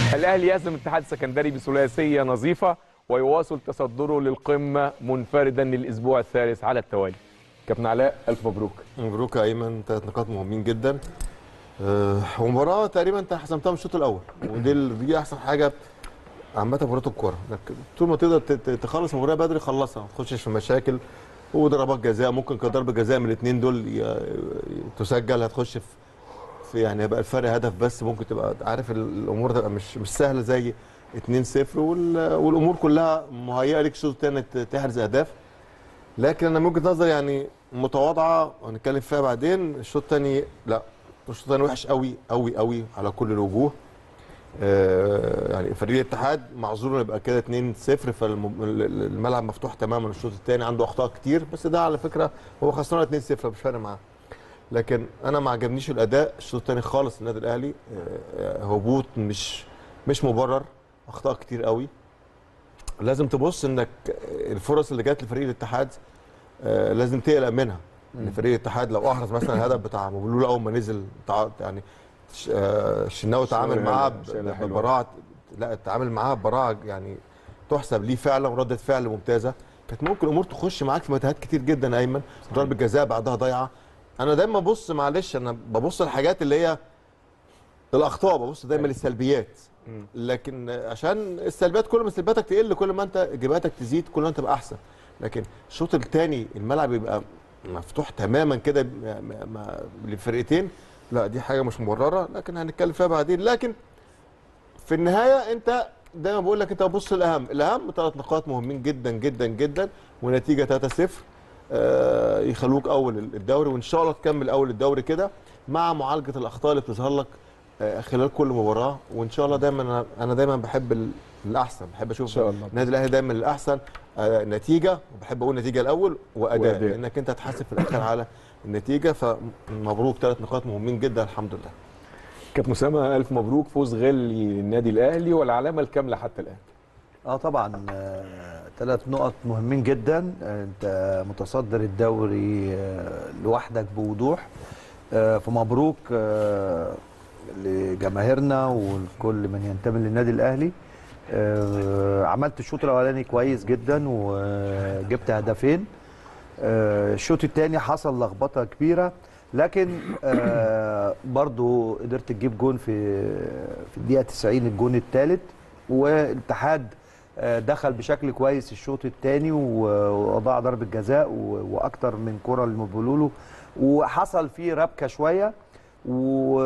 الاهلي يهزم الاتحاد السكندري بثلاثيه نظيفه ويواصل تصدره للقمه منفردا للاسبوع الثالث على التوالي كابتن علاء الف مبروك مبروك يا ايمن ثلاث نقاط مهمين جدا آه، ومباراه تقريبا انت حسمتها من الشوط الاول ودي ال- دي احسن حاجه عامه مباراه الكوره إنك طول ما تقدر ت- ت- تخلص المباراه بدري خلصها ما تخشش في مشاكل وضربات جزاء ممكن كضرب جزاء من الاثنين دول ي- ي- تسجل هتخش في في يعني هيبقى الفرق هدف بس ممكن تبقى عارف ال- الامور تبقى مش مش سهله زي 2-0 وال- والامور كلها مهيئه ليك الشوط الثاني ت- تحرز اهداف لكن انا من وجهه نظري يعني متواضعه وهنتكلم فيها بعدين الشوط الثاني لا الشوط الثاني وحش قوي قوي قوي على كل الوجوه آه، يعني فريق الاتحاد معذور إنه يبقى كده 2-0 فالملعب مفتوح تماما الشوط الثاني عنده اخطاء كتير بس ده على فكره هو خسران 2-0 مش فارق معاه لكن انا ما عجبنيش الاداء الشوط الثاني خالص النادي الاهلي آه، آه، هبوط مش مش مبرر اخطاء كتير قوي لازم تبص انك الفرص اللي جات لفريق الاتحاد آه، لازم تقلق منها ان فريق الاتحاد لو احرز مثلا الهدف بتاع مبلول اول ما نزل تع- يعني ش- آه، الشناوي تعامل شغل معاه حلو، شغل حلو. ببراعه لا التعامل معاه ببراعه يعني تحسب ليه فعلا وردة فعل ممتازه كانت ممكن الامور تخش معاك في متاهات كتير جدا يا ايمن ضربه جزاء بعدها ضايعه انا دايما ببص معلش انا ببص الحاجات اللي هي الاخطاء ببص دايما للسلبيات لكن عشان السلبيات كل ما سلبياتك تقل كل ما انت اجاباتك تزيد كل ما انت تبقى احسن لكن الشوط الثاني الملعب يبقى مفتوح تماما كده م- م- م- للفرقتين لا دي حاجه مش مبرره لكن هنتكلم فيها بعدين لكن في النهايه انت دايما بقول لك انت بص الاهم الاهم ثلاث نقاط مهمين جدا جدا جدا ونتيجه 3-0 آه، يخلوك اول الدوري وان شاء الله تكمل اول الدوري كده مع معالجه الاخطاء اللي بتظهر لك آه، خلال كل مباراه وان شاء الله دايما أنا- انا دايما بحب ال- الاحسن بحب اشوف إن شاء الله. النادي الاهلي دايما الاحسن آه، نتيجه وبحب اقول نتيجه الاول واداء وأداء. لانك انت هتحاسب في الاخر على النتيجه فمبروك ثلاث نقاط مهمين جدا الحمد لله كابتن اسامه الف مبروك فوز غالي للنادي الاهلي والعلامه الكامله حتى الان اه طبعا ثلاث نقط مهمين جدا آه، انت متصدر الدوري آه، لوحدك بوضوح آه، فمبروك آه، لجماهيرنا ولكل من ينتمي للنادي الاهلي آه، عملت الشوط الاولاني كويس جدا وجبت هدفين آه، الشوط الثاني حصل لخبطه كبيره لكن آه، برضو قدرت تجيب جون في في الدقيقه 90 الجون الثالث والاتحاد آه، دخل بشكل كويس الشوط الثاني واضاع ضربه جزاء و- واكتر من كره لمبولولو وحصل فيه ربكه شويه و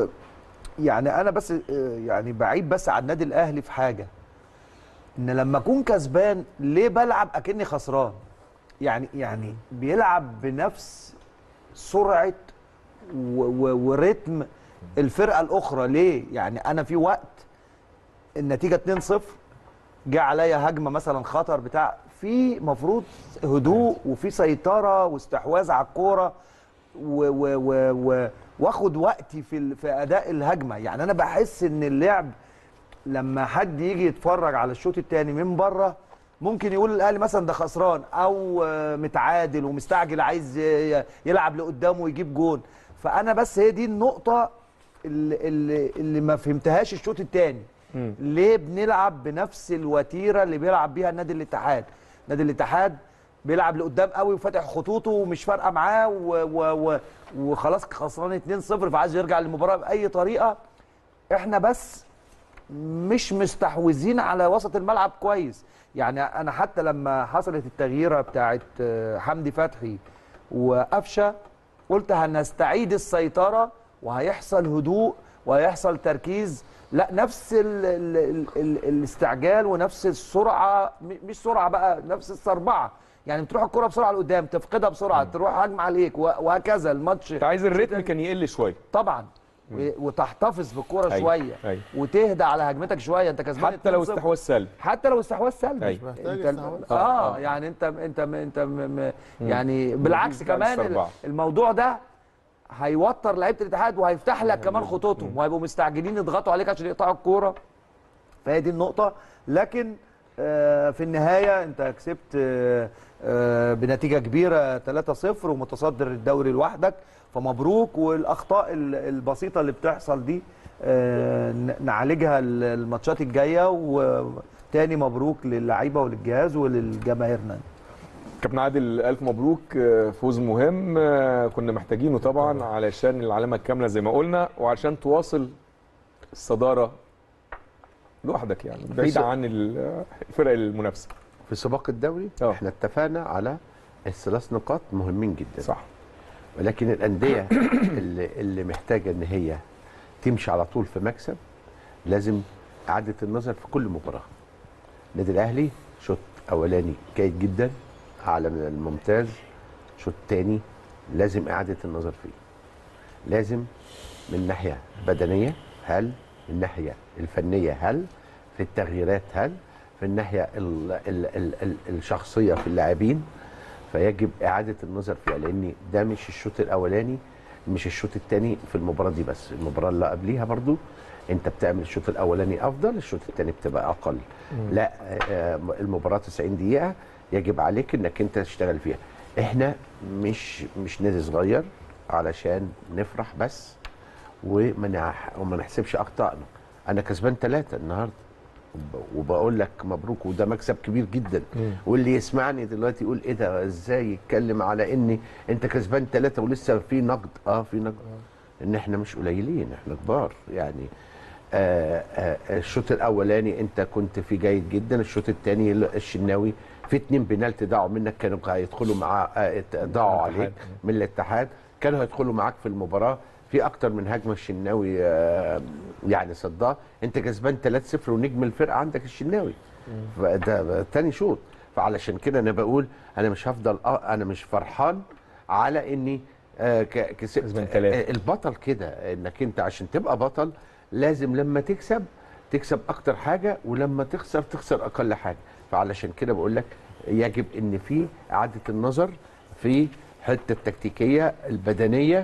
يعني انا بس آه، يعني بعيب بس على النادي الاهلي في حاجه ان لما اكون كسبان ليه بلعب اكني خسران يعني يعني بيلعب بنفس سرعه و و ورتم الفرقه الاخرى ليه يعني انا في وقت النتيجه 2-0 جه عليا هجمه مثلا خطر بتاع في مفروض هدوء وفي سيطره واستحواذ على الكوره و و و و واخد وقتي في ال- في اداء الهجمه يعني انا بحس ان اللعب لما حد يجي يتفرج على الشوط الثاني من بره ممكن يقول الاهلي مثلا ده خسران او آه، متعادل ومستعجل عايز ي- يلعب لقدام ويجيب جون فانا بس هي دي النقطه اللي, اللي, اللي ما فهمتهاش الشوط الثاني ليه بنلعب بنفس الوتيره اللي بيلعب بيها النادي الاتحاد نادي الاتحاد بيلعب لقدام قوي وفاتح خطوطه ومش فارقه معاه و- و- و- وخلاص خسران 2-0 فعايز يرجع للمباراه باي طريقه احنا بس مش مستحوذين على وسط الملعب كويس يعني انا حتى لما حصلت التغييره بتاعت آه، حمدي فتحي وقفشه قلت هنستعيد السيطره وهيحصل هدوء وهيحصل تركيز لا نفس ال ال ال ال الاستعجال ونفس السرعه م- مش سرعه بقى نفس السربعه يعني بتروح الكره بسرعه لقدام تفقدها بسرعه تروح هجمه عليك و- وهكذا الماتش انت عايز الريتم كان يقل شويه طبعا و- وتحتفظ بالكره أيوة، شويه أيوة. وتهدى على هجمتك شويه انت كسبان حتى لو 2-0. استحواذ سلبي حتى لو استحواذ سلبي أيوة. محتاج انت استحواذ. اه, آه، آه. يعني انت انت انت م م يعني بالعكس بتاع كمان السربعة. الموضوع ده هيوتر لعيبه الاتحاد وهيفتح لك كمان خطوطهم وهيبقوا مستعجلين يضغطوا عليك عشان يقطعوا الكوره فهي دي النقطه لكن آه، في النهايه انت كسبت آه، آه، بنتيجه كبيره 3-0 ومتصدر الدوري لوحدك فمبروك والاخطاء ال- البسيطه اللي بتحصل دي آه، ن- نعالجها ال- الماتشات الجايه وتاني مبروك للعيبه وللجهاز وللجماهيرنا كابتن عادل الف مبروك آه، فوز مهم آه، كنا محتاجينه طبعا علشان العلامه الكامله زي ما قلنا وعشان تواصل الصداره لوحدك يعني بعيد بس- عن ال- الفرق المنافسه في سباق الدوري اه. احنا اتفقنا على الثلاث نقاط مهمين جدا صح ولكن الانديه اللي, اللي محتاجه ان هي تمشي على طول في مكسب لازم اعاده النظر في كل مباراه النادي الاهلي شوط اولاني جيد جدا اعلى من الممتاز شوط تاني لازم اعاده النظر فيه لازم من ناحيه بدنيه هل من ناحيه الفنيه هل في التغييرات هل في الناحيه ال ال ال ال الشخصيه في اللاعبين فيجب اعاده النظر فيها لان ده مش الشوط الاولاني مش الشوط الثاني في المباراه دي بس المباراه اللي قبليها برضو انت بتعمل الشوط الاولاني افضل الشوط الثاني بتبقى اقل لا آه، المباراه 90 دقيقه يجب عليك انك انت تشتغل فيها احنا مش مش نادي صغير علشان نفرح بس وما نح- وما نحسبش اخطائنا انا كسبان ثلاثه النهارده وب- وبقول لك مبروك وده مكسب كبير جدا واللي يسمعني دلوقتي يقول ايه ده ازاي يتكلم على ان انت كسبان ثلاثه ولسه في نقد اه في نقد ان احنا مش قليلين احنا كبار يعني آه آه الشوط الاولاني انت كنت فيه جيد جدا الشوط الثاني الشناوي في اتنين بنالتي ضاعوا منك كانوا هيدخلوا معاه آه ضاعوا الاتحاد. عليك من الاتحاد كانوا هيدخلوا معاك في المباراه في اكتر من هجمه الشناوي آه، يعني صدها انت كسبان 3-0 ونجم الفرقه عندك الشناوي فده تاني شوط فعلشان كده انا بقول انا مش هفضل آه، انا مش فرحان على اني آه، ك- كسبت كسبان تلاتة. آه، البطل كده انك انت عشان تبقى بطل لازم لما تكسب تكسب اكتر حاجه ولما تخسر تخسر اقل حاجه فعلشان كده بقول لك يجب ان في اعاده النظر في حته التكتيكيه البدنيه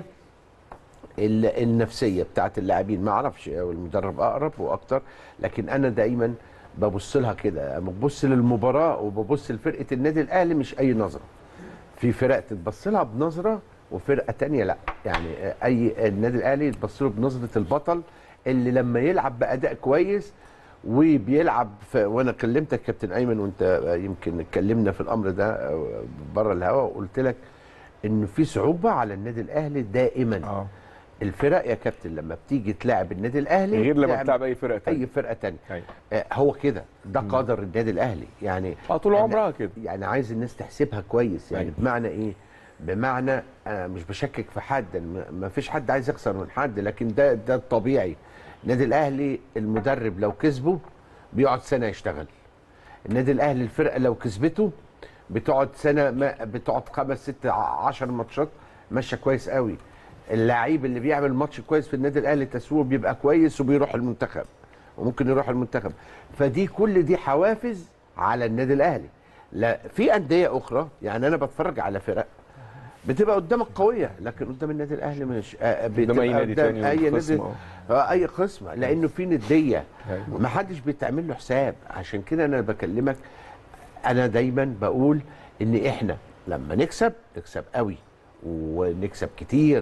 ال- النفسيه بتاعت اللاعبين ما اعرفش المدرب اقرب واكتر لكن انا دايما ببص لها كده ببص للمباراه وببص لفرقه النادي الاهلي مش اي نظره في فرق تتبص لها بنظره وفرقه تانية لا يعني اي النادي الاهلي يتبص له بنظره البطل اللي لما يلعب باداء كويس وبيلعب في وانا كلمتك كابتن ايمن وانت يمكن اتكلمنا في الامر ده بره الهواء وقلت لك انه في صعوبه على النادي الاهلي دائما اه الفرق يا كابتن لما بتيجي تلاعب النادي الاهلي غير لما تعمل بتلعب اي فرقه تانية اي فرقه تانية أيوة. آه، هو كده ده قدر النادي الاهلي يعني اه طول أنا- عمرها كده يعني عايز الناس تحسبها كويس يعني أيوة. بمعنى ايه بمعنى انا مش بشكك في حد أنا ما فيش حد عايز يخسر من حد لكن ده ده الطبيعي النادي الاهلي المدرب لو كسبه بيقعد سنه يشتغل النادي الاهلي الفرقه لو كسبته بتقعد سنه ما بتقعد خمس ست ع- عشر ماتشات ماشيه كويس قوي اللعيب اللي بيعمل ماتش كويس في النادي الاهلي تسويق بيبقى كويس وبيروح المنتخب وممكن يروح المنتخب فدي كل دي حوافز على النادي الاهلي لا في انديه اخرى يعني انا بتفرج على فرق بتبقى قدامك قويه لكن قدام النادي الاهلي مش آه، قدام اي بتبقى نادي قدام تاني اي خصم، نادي آه. آه، اي خصم لانه في نديه أيوة. ما حدش بيتعمل له حساب عشان كده انا بكلمك انا دايما بقول ان احنا لما نكسب نكسب قوي ونكسب كتير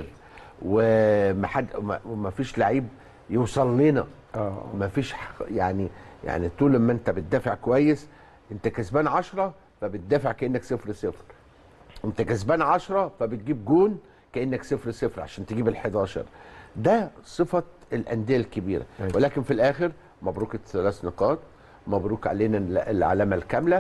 وما حد وما- وما فيش لعيب يوصل لنا اه ما فيش ح- يعني يعني طول ما انت بتدافع كويس انت كسبان 10 فبتدافع كانك صفر صفر انت كسبان 10 فبتجيب جون كانك صفر صفر عشان تجيب ال 11 ده صفه الانديه الكبيره أيوة. ولكن في الاخر مبروك الثلاث نقاط مبروك علينا ال- العلامه الكامله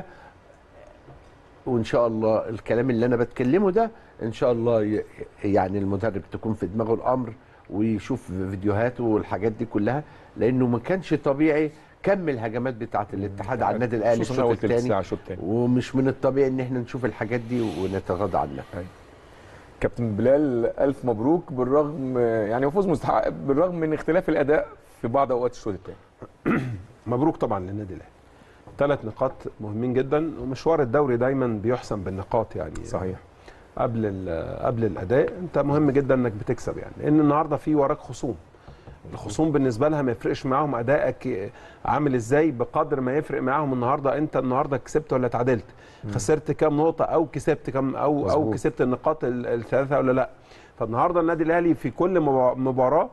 وان شاء الله الكلام اللي انا بتكلمه ده ان شاء الله ي- يعني المدرب تكون في دماغه الامر ويشوف فيديوهاته والحاجات دي كلها لانه ما كانش طبيعي كم الهجمات بتاعه الاتحاد على النادي الاهلي خصوصاً الشوط أول تلت الثاني ساعة، الشوط التاني. ومش من الطبيعي ان احنا نشوف الحاجات دي ونتغاضى عنها كابتن بلال الف مبروك بالرغم يعني هو فوز مستحق بالرغم من اختلاف الاداء في بعض اوقات الشوط الثاني مبروك طبعا للنادي الاهلي ثلاث نقاط مهمين جدا ومشوار الدوري دايما بيحسم بالنقاط يعني صحيح قبل ال- قبل الاداء انت مهم جدا انك بتكسب يعني لان النهارده في وراك خصوم الخصوم بالنسبه لها ما يفرقش معاهم ادائك عامل ازاي بقدر ما يفرق معاهم النهارده انت النهارده كسبت ولا تعادلت خسرت كام نقطه او كسبت كام او او مظبوط. كسبت النقاط ال- الثلاثه ولا لا فالنهارده النادي الاهلي في كل مبا- مباراه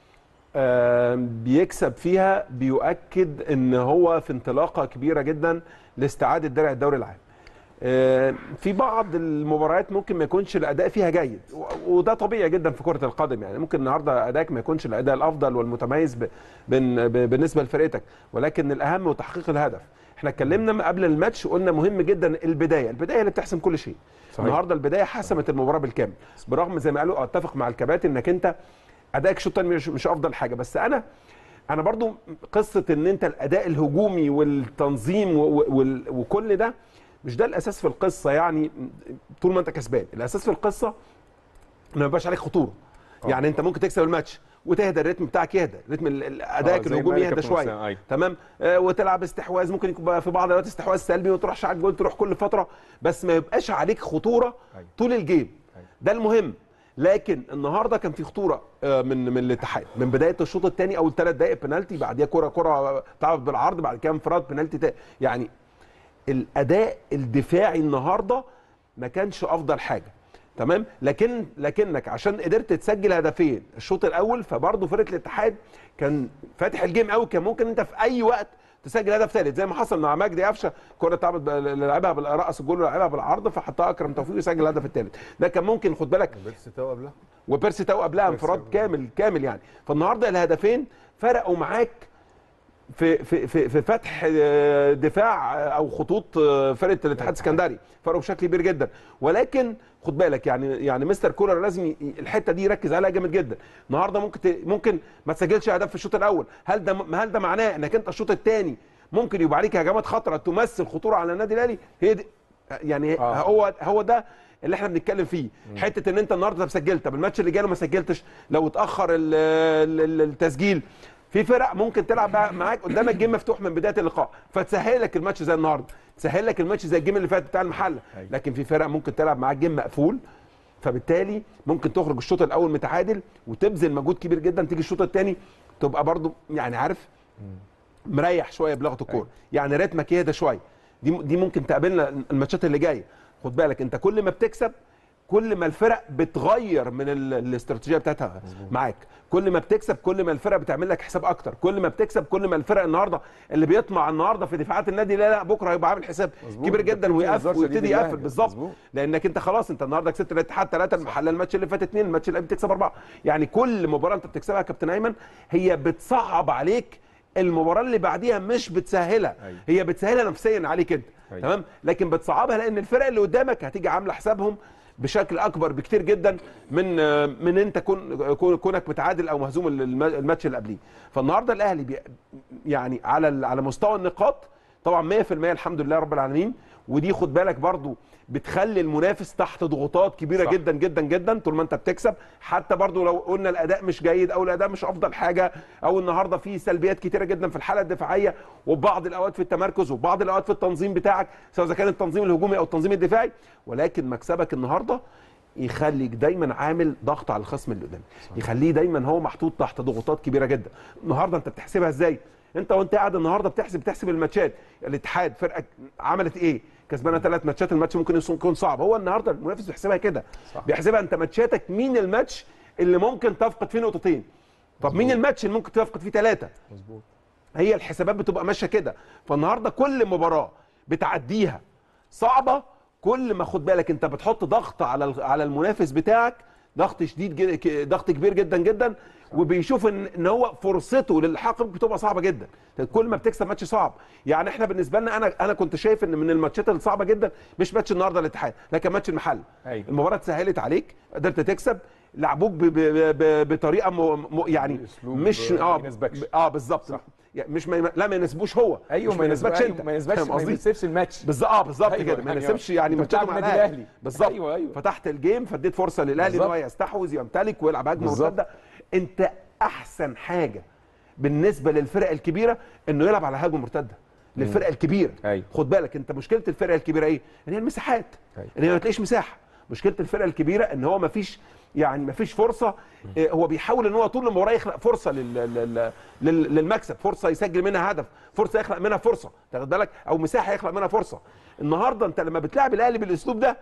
آه، بيكسب فيها بيؤكد ان هو في انطلاقه كبيره جدا لاستعاده درع الدوري العام آه، في بعض المباريات ممكن ما يكونش الاداء فيها جيد و- وده طبيعي جدا في كره القدم يعني ممكن النهارده ادائك ما يكونش الاداء الافضل والمتميز ب- بن- ب- بالنسبه لفرقتك ولكن الاهم هو تحقيق الهدف احنا اتكلمنا قبل الماتش وقلنا مهم جدا البدايه البدايه اللي بتحسم كل شيء صحيح. النهارده البدايه حسمت المباراه بالكامل برغم زي ما قالوا اتفق مع الكباتن انك انت ادائك الشوط الثاني مش, مش افضل حاجه بس انا انا برضو قصه ان انت الاداء الهجومي والتنظيم و- و- وال- وكل ده مش ده الاساس في القصه يعني طول ما انت كسبان الاساس في القصه ان ما يبقاش عليك خطوره يعني انت ممكن تكسب الماتش وتهدى الريتم بتاعك يهدى رتم ال- ال- ادائك زي ما الهجومي قال يهدى كابتن حسام، شويه أيوة. تمام آه وتلعب استحواذ ممكن يكون بقى في بعض الاوقات استحواذ سلبي وما تروحش على الجول تروح كل فتره بس ما يبقاش عليك خطوره أيوة. طول الجيم ده المهم لكن النهارده كان في خطوره آه، من من الاتحاد من بدايه الشوط الثاني اول ثلاث دقائق بنالتي بعديها كره كره اتلعبت بالعرض بعد كده انفراد بنالتي تا- يعني الاداء الدفاعي النهارده ما كانش افضل حاجه تمام لكن لكنك عشان قدرت تسجل هدفين الشوط الاول فبرضه فرقه الاتحاد كان فاتح الجيم قوي كان ممكن انت في اي وقت تسجل هدف ثالث زي ما حصل مع مجدي قفشه كره اتلعبت ب- لعبها بال- رقص الجول ولعبها بالعرض فحطها اكرم توفيق وسجل الهدف الثالث ده كان ممكن خد بالك بيرسي تاو قبلها وبيرسي تاو قبلها انفراد كامل كامل يعني فالنهارده الهدفين فرقوا معاك في في في في فتح آه، دفاع آه، او خطوط آه، فرقه الاتحاد السكندري فرقوا بشكل كبير جدا ولكن خد بالك يعني يعني مستر كولر لازم ي- الحته دي يركز عليها جامد جدا النهارده ممكن ت- ممكن ما تسجلش اهداف في الشوط الاول هل ده هل ده معناه انك انت الشوط الثاني ممكن يبقى عليك هجمات خطره تمثل خطوره على النادي الاهلي هي دي يعني آه. هو هو ده اللي احنا بنتكلم فيه حته ان انت النهارده طب سجلت طب الماتش اللي جاي لو ما سجلتش لو اتاخر ال- ال- ال- التسجيل في فرق ممكن تلعب بقى معاك قدامك جيم مفتوح من بدايه اللقاء فتسهل لك الماتش زي النهارده تسهل لك الماتش زي الجيم اللي فات بتاع المحله أيوة. لكن في فرق ممكن تلعب معاك جيم مقفول فبالتالي ممكن تخرج الشوط الاول متعادل وتبذل مجهود كبير جدا تيجي الشوط الثاني تبقى برضو يعني عارف مريح شويه بلغه الكوره يعني رتمك يهدى شويه دي دي ممكن تقابلنا الماتشات اللي جايه خد بالك انت كل ما بتكسب كل ما الفرق بتغير من ال- الاستراتيجيه بتاعتها معاك كل ما بتكسب كل ما الفرق بتعمل لك حساب اكتر كل ما بتكسب كل ما الفرق النهارده اللي بيطمع النهارده في دفاعات النادي لا لا بكره هيبقى عامل حساب مظبوط. كبير أنت جدا بتدي ويقفل إنذار شديد ويبتدي يقفل اللهجة. بالظبط مظبوط. لانك انت خلاص انت النهارده كسبت الاتحاد ثلاثه المحله الماتش اللي فات اثنين الماتش اللي قبل بتكسب اربعه يعني كل مباراه انت بتكسبها يا كابتن ايمن هي بتصعب عليك المباراه اللي بعديها مش بتسهلها أيوة. هي بتسهلها نفسيا عليك انت أيوة. تمام لكن بتصعبها لان الفرق اللي قدامك هتيجي عامله حسابهم بشكل اكبر بكتير جدا من من انت كون كون- كونك متعادل او مهزوم الم- الماتش اللي قبليه فالنهارده الاهلي بي يعني على ال- على مستوى النقاط طبعا 100% الحمد لله رب العالمين ودي خد بالك برضو بتخلي المنافس تحت ضغوطات كبيره صح. صح. جدا جدا جدا طول ما انت بتكسب حتى برضو لو قلنا الاداء مش جيد او الاداء مش افضل حاجه او النهارده في سلبيات كتيره جدا في الحاله الدفاعيه وبعض الاوقات في التمركز وبعض الاوقات في التنظيم بتاعك سواء اذا كان التنظيم الهجومي او التنظيم الدفاعي ولكن مكسبك النهارده يخليك دايما عامل ضغط على الخصم اللي قدامك يخليه دايما هو محطوط تحت ضغوطات كبيره جدا النهارده انت بتحسبها ازاي انت وانت قاعد النهارده بتحسب بتحسب الماتشات الاتحاد فرقه عملت ايه كسبانه ثلاث ماتشات الماتش ممكن يكون صعب هو النهارده المنافس بيحسبها كده بيحسبها انت ماتشاتك مين الماتش اللي ممكن تفقد فيه نقطتين طب مين الماتش اللي ممكن تفقد فيه ثلاثه مظبوط هي الحسابات بتبقى ماشيه كده فالنهارده كل مباراه بتعديها صعبه كل ما خد بالك انت بتحط ضغط على ال- على المنافس بتاعك ضغط شديد جد ك- ضغط كبير جدا جدا وبيشوف ان ان هو فرصته للحاق بيك بتبقى صعبه جدا كل ما بتكسب ماتش صعب يعني احنا بالنسبه لنا انا انا كنت شايف ان من الماتشات الصعبه جدا مش ماتش النهارده الاتحاد لكن ماتش المحل أيوة. المباراه اتسهلت عليك قدرت تكسب لعبوك ب- ب- ب- بطريقه م... م... يعني بأسلوب مش ما اه يناسبكش. اه بالظبط يعني مش ما لا ما يناسبوش هو ايوه مش ما يناسبكش انت ما يناسبكش فاهم ما قصدي؟ يناسبش الماتش بالظبط اه بالظبط أيوة، كده ما يعني يناسبش يعني أنت ماتشاته بتلعب مع النادي الاهلي الأهلي. بالظبط أيوة، أيوة. فتحت الجيم فاديت فرصه للاهلي ان هو بالظبط. يستحوذ يمتلك ويلعب هجمه بالظبط. مرتده انت احسن حاجه بالنسبه للفرق الكبيره انه يلعب على هجمه مرتده للفرق الكبيره أيوة. خد بالك انت مشكله الفرق الكبيره ايه ان هي المساحات أيوة. ان هي ما تلاقيش مساحه مشكله الفرق الكبيره ان هو ما فيش يعني ما فيش فرصه إيه، هو بيحاول ان هو طول المباراه يخلق فرصه لل... لل... لل... للمكسب فرصه يسجل منها هدف فرصه يخلق منها فرصه تاخد بالك او مساحه يخلق منها فرصه النهارده انت لما بتلعب الاهلي بالاسلوب ده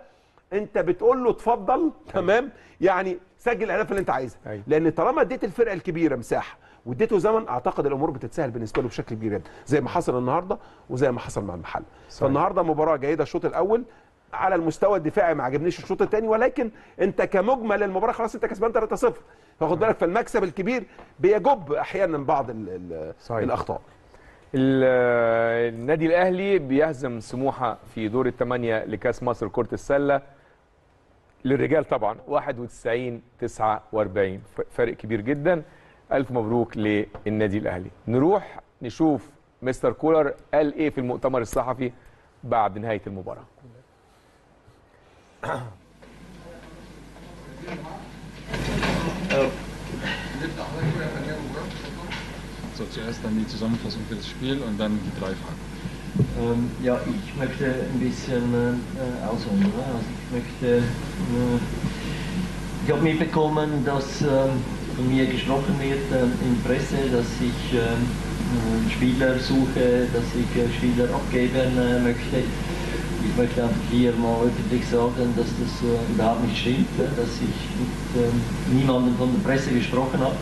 انت بتقول له اتفضل تمام يعني سجل الاهداف اللي انت عايزها أيوة. لان طالما اديت الفرقه الكبيره مساحه واديته زمن اعتقد الامور بتتسهل بالنسبه له بشكل كبير جدا زي ما حصل النهارده وزي ما حصل مع المحل فالنهارده مباراه جيده الشوط الاول على المستوى الدفاعي ما عجبنيش الشوط الثاني ولكن انت كمجمل المباراه خلاص انت كسبان 3-0 فخد بالك فالمكسب الكبير بيجب احيانا بعض ال ال صحيح. الاخطاء ال- النادي الاهلي بيهزم سموحه في دور الثمانيه لكاس مصر كره السله للرجال طبعا 91 49 ف- فرق كبير جدا الف مبروك للنادي الاهلي نروح نشوف مستر كولر قال ايه في المؤتمر الصحفي بعد نهايه المباراه So, zuerst dann die Zusammenfassung für das Spiel und dann die drei Fragen. Ähm, ja, ich möchte ein bisschen äh, ausholen. Ne? Also ich möchte, äh, ich habe mitbekommen, dass äh, von mir gesprochen wird äh, in Presse, dass ich äh, äh, Spieler suche, dass ich äh, Spieler abgeben äh, möchte. Ich möchte einfach hier mal öffentlich sagen, dass das äh, überhaupt nicht stimmt, äh, dass ich mit äh, niemandem von der Presse gesprochen habe.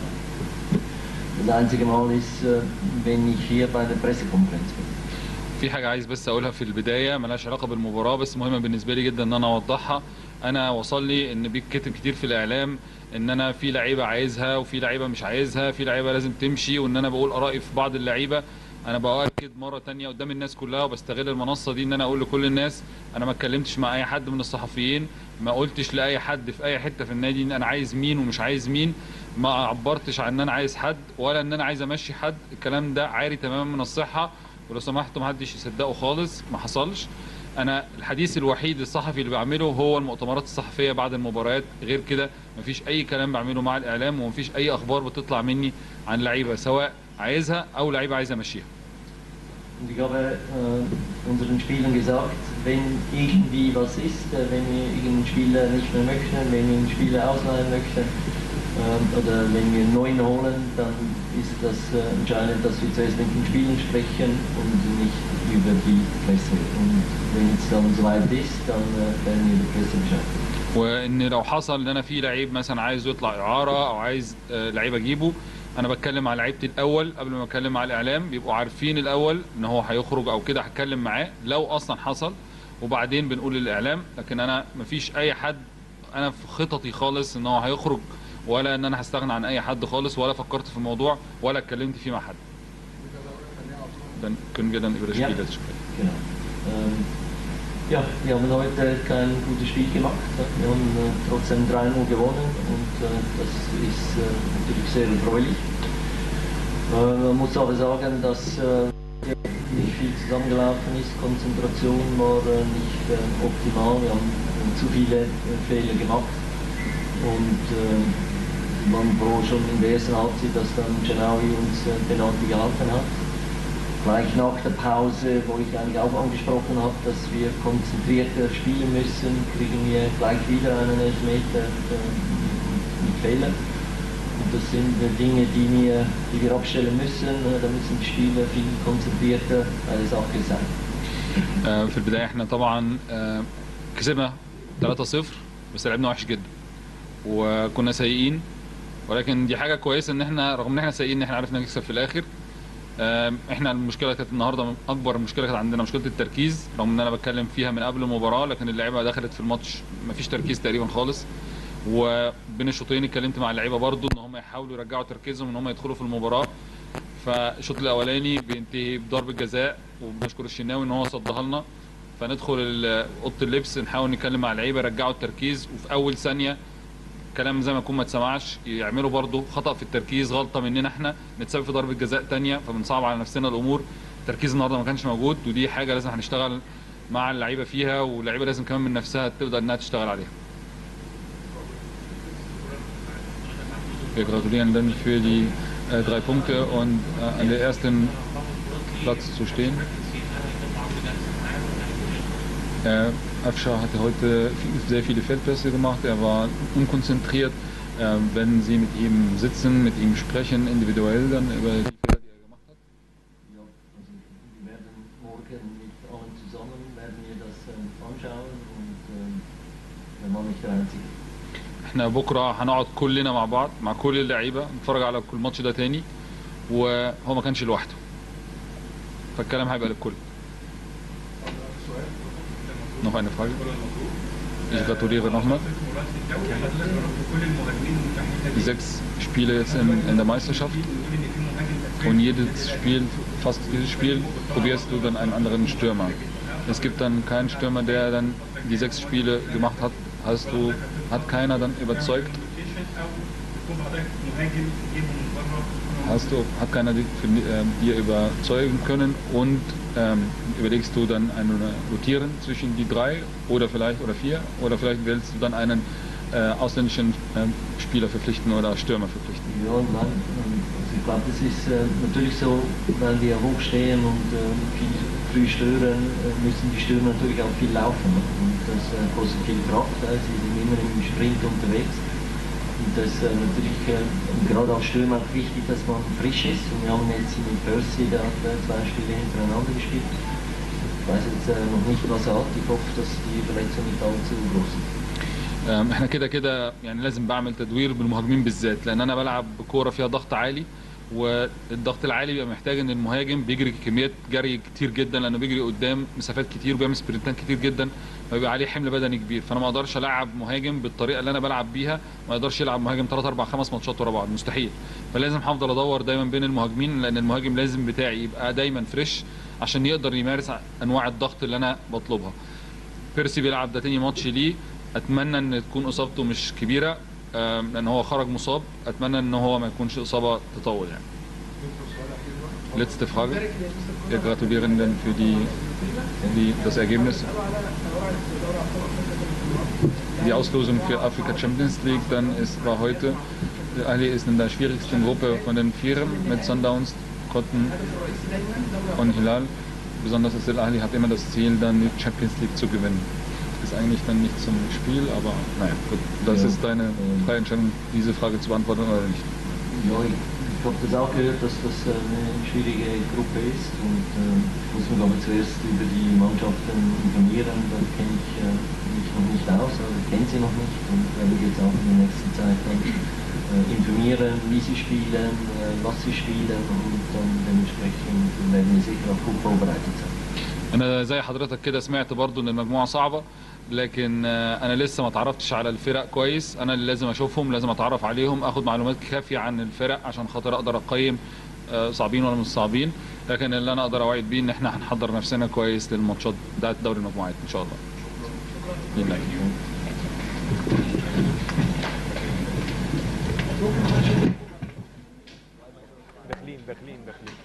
Das einzige Mal ist, äh, wenn ich hier bei der Pressekonferenz bin. في حاجة عايز بس أقولها في البداية ملهاش علاقة بالمباراة بس مهمة بالنسبة لي جدا إن أنا أوضحها أنا وصل لي إن بيتكتب كتير في الإعلام إن أنا في لعيبة عايزها وفي لعيبة مش عايزها في لعيبة لازم تمشي وإن أنا بقول آرائي في بعض اللعيبة أنا بأكد مرة تانية قدام الناس كلها وبستغل المنصة دي إن أنا أقول لكل الناس أنا ما اتكلمتش مع أي حد من الصحفيين ما قلتش لأي حد في أي حتة في النادي إن أنا عايز مين ومش عايز مين ما عبرتش عن ان انا عايز حد ولا ان انا عايز امشي حد الكلام ده عاري تماما من الصحه ولو سمحتوا ما حدش يصدقه خالص ما حصلش انا الحديث الوحيد الصحفي اللي بعمله هو المؤتمرات الصحفيه بعد المباريات غير كده مفيش اي كلام بعمله مع الاعلام ومفيش اي اخبار بتطلع مني عن لعيبه سواء عايزها او لعيبه عايز امشيها Und ich habe äh, unseren Spielern gesagt, wenn irgendwie was ist, äh, wenn wir irgendeinen Spieler nicht mehr möchten, wenn wir einen Spieler ausleihen möchten äh, oder wenn wir einen neuen holen, dann ist das äh, entscheidend, dass wir zuerst mit den Spielern sprechen und nicht über die Presse. Und wenn es dann soweit ist, dann äh, werden wir der Presse Bescheid geben. وان لو حصل ان انا في لعيب مثلا عايز يطلع اعاره او عايز آه، لعيب اجيبه انا بتكلم مع لعيبتي الاول قبل ما اتكلم مع الاعلام بيبقوا عارفين الاول ان هو هيخرج او كده هتكلم معاه لو اصلا حصل وبعدين بنقول للاعلام لكن انا مفيش اي حد انا في خططي خالص ان هو هيخرج ولا ان انا هستغنى عن اي حد خالص ولا فكرت في الموضوع ولا اتكلمت فيه مع حد dann können wir dann über das Ja. Spiel jetzt sprechen. Genau. Ähm, ja, wir haben heute kein gutes Spiel gemacht. Wir haben äh, trotzdem 3-0 gewonnen und äh, das ist äh, natürlich sehr erfreulich. Äh, man muss aber sagen, dass äh, nicht viel zusammengelaufen ist. Konzentration war äh, nicht äh, optimal. Wir haben äh, zu viele äh, Fehler gemacht und äh, waren froh schon in der ersten Halbzeit, dass dann Genaui uns äh, Penalty gehalten hat gleich nach der Pause, wo ich eigentlich auch angesprochen habe, dass wir konzentrierter spielen müssen, kriegen wir gleich wieder einen Elfmeter äh, mit Fehler. Und das sind äh, Dinge, die wir, die wir abstellen müssen. Äh, Da müssen die Spieler viel konzentrierter bei der Sache sein. آه، في البدايه احنا طبعا آه، كسبنا 3-0 بس لعبنا وحش جدا وكنا سيئين ولكن دي حاجه كويسه ان احنا رغم ان احنا سيئين ان احنا عرفنا نكسب في الاخر آه، احنا المشكله كانت النهارده اكبر مشكله كانت عندنا مشكله التركيز رغم ان انا بتكلم فيها من قبل المباراه لكن اللعيبه دخلت في الماتش مفيش تركيز تقريبا خالص وبين الشوطين اتكلمت مع اللعيبه برضو ان هم يحاولوا يرجعوا تركيزهم ان هم يدخلوا في المباراه فالشوط الاولاني بينتهي بضربه جزاء وبنشكر الشناوي ان هو صدها لنا فندخل ال- اوضه اللبس نحاول نتكلم مع اللعيبه يرجعوا التركيز وفي اول ثانيه كلام زي ما يكون ما اتسمعش يعملوا برضو خطا في التركيز غلطه مننا احنا نتسبب في ضربه جزاء تانية فبنصعب على نفسنا الامور التركيز النهارده ما كانش موجود ودي حاجه لازم هنشتغل مع اللعيبه فيها واللعيبه لازم كمان من نفسها تقدر انها تشتغل عليها Wir gratulieren dann für die äh, drei Punkte und äh, an der ersten Platz zu stehen. Äh, Afshar hatte heute viel, sehr viele Feldpässe gemacht, er war unkonzentriert. Äh, wenn Sie mit ihm sitzen, mit ihm sprechen, individuell dann über die Fehler, die er gemacht hat. Ja, also wir werden morgen mit allen zusammen werden wir das ähm, anschauen und ähm, war nicht der Einzige. احنا بكره هنقعد كلنا مع بعض مع كل اللعيبه نتفرج على كل ماتش ده تاني وهو ما كانش لوحده فالكلام هيبقى للكل noch eine Frage? Ich gratuliere nochmal. Die sechs Spiele jetzt in, in der Meisterschaft. Und jedes Spiel, fast jedes Spiel, probierst du dann einen anderen Stürmer. Es gibt dann keinen Stürmer, der dann die sechs Spiele gemacht hat. Hast du, hat keiner dann überzeugt? Hast du, hat keiner die- für, äh, dir überzeugen können und ähm, überlegst du dann ein Rotieren zwischen die drei oder vielleicht oder vier oder vielleicht willst du dann einen äh, ausländischen ähm, Spieler verpflichten oder Stürmer verpflichten? Ja, nein, also ich glaube, das ist äh, natürlich so, weil wir hoch stehen und äh, viel früh stören, äh, müssen die Stürmer natürlich auch viel laufen. Und das äh, kostet viel Kraft, äh, sie sind immer im Sprint unterwegs. Und das ist äh, natürlich äh, gerade als Stürmer auch wichtig, dass man frisch ist. Und wir haben jetzt mit Percy, der hat äh, zwei Spiele hintereinander gespielt. Ich weiß jetzt äh, noch nicht, was er hat. Ich hoffe, dass die Verletzung nicht allzu groß ist. أم، احنا كده كده يعني لازم بعمل تدوير بالمهاجمين بالذات لان انا بلعب بكوره فيها ضغط عالي والضغط العالي بيبقى محتاج ان المهاجم بيجري كميات جري كتير جدا لانه بيجري قدام مسافات كتير وبيعمل سبرنتات كتير جدا فبيبقى عليه حمل بدني كبير فانا ما اقدرش العب مهاجم بالطريقه اللي انا بلعب بيها ما يقدرش يلعب مهاجم 3 4 5 ماتشات ورا بعض مستحيل فلازم هفضل ادور دايما بين المهاجمين لان المهاجم لازم بتاعي يبقى دايما فريش عشان يقدر يمارس انواع الضغط اللي انا بطلبها بيرسي بيلعب ده تاني ماتش ليه اتمنى ان تكون اصابته مش كبيره آم، لان هو خرج مصاب اتمنى ان هو ما يكونش eصابه تطول يعني letzte Frage wir gratulieren dann für die, die das Ergebnis die Auslosung für Afrika Champions League dann ist war heute der Ali ist in der schwierigsten Gruppe von den Vieren mit Sundowns, Cotton und Hilal besonders ist Al Ahly hat immer das Ziel dann die Champions League zu gewinnen ist eigentlich dann nicht zum Spiel, aber naja, gut. Das Ja. ist deine freie Entscheidung, diese Frage zu beantworten oder nicht. Ja, ich, ich habe das auch gehört, dass das äh, eine schwierige Gruppe ist und äh, ich muss mich aber zuerst über die Mannschaften informieren. Da kenne ich äh, mich noch nicht aus, also ich kenne sie noch nicht und werde jetzt auch in der nächsten Zeit dann, äh, informieren, wie sie spielen, äh, was sie spielen und dann dementsprechend werden wir sicher auch gut vorbereitet sein. انا زي حضرتك كده سمعت برضو ان المجموعه صعبه لكن آه، انا لسه ما تعرفتش على الفرق كويس انا اللي لازم اشوفهم لازم اتعرف عليهم اخد معلومات كافيه عن الفرق عشان خاطر اقدر اقيم آه، صعبين ولا مش صعبين لكن اللي انا اقدر اوعد بيه ان احنا هنحضر نفسنا كويس للماتشات بتاعت دوري المجموعات ان شاء الله لله. داخلين داخلين داخلين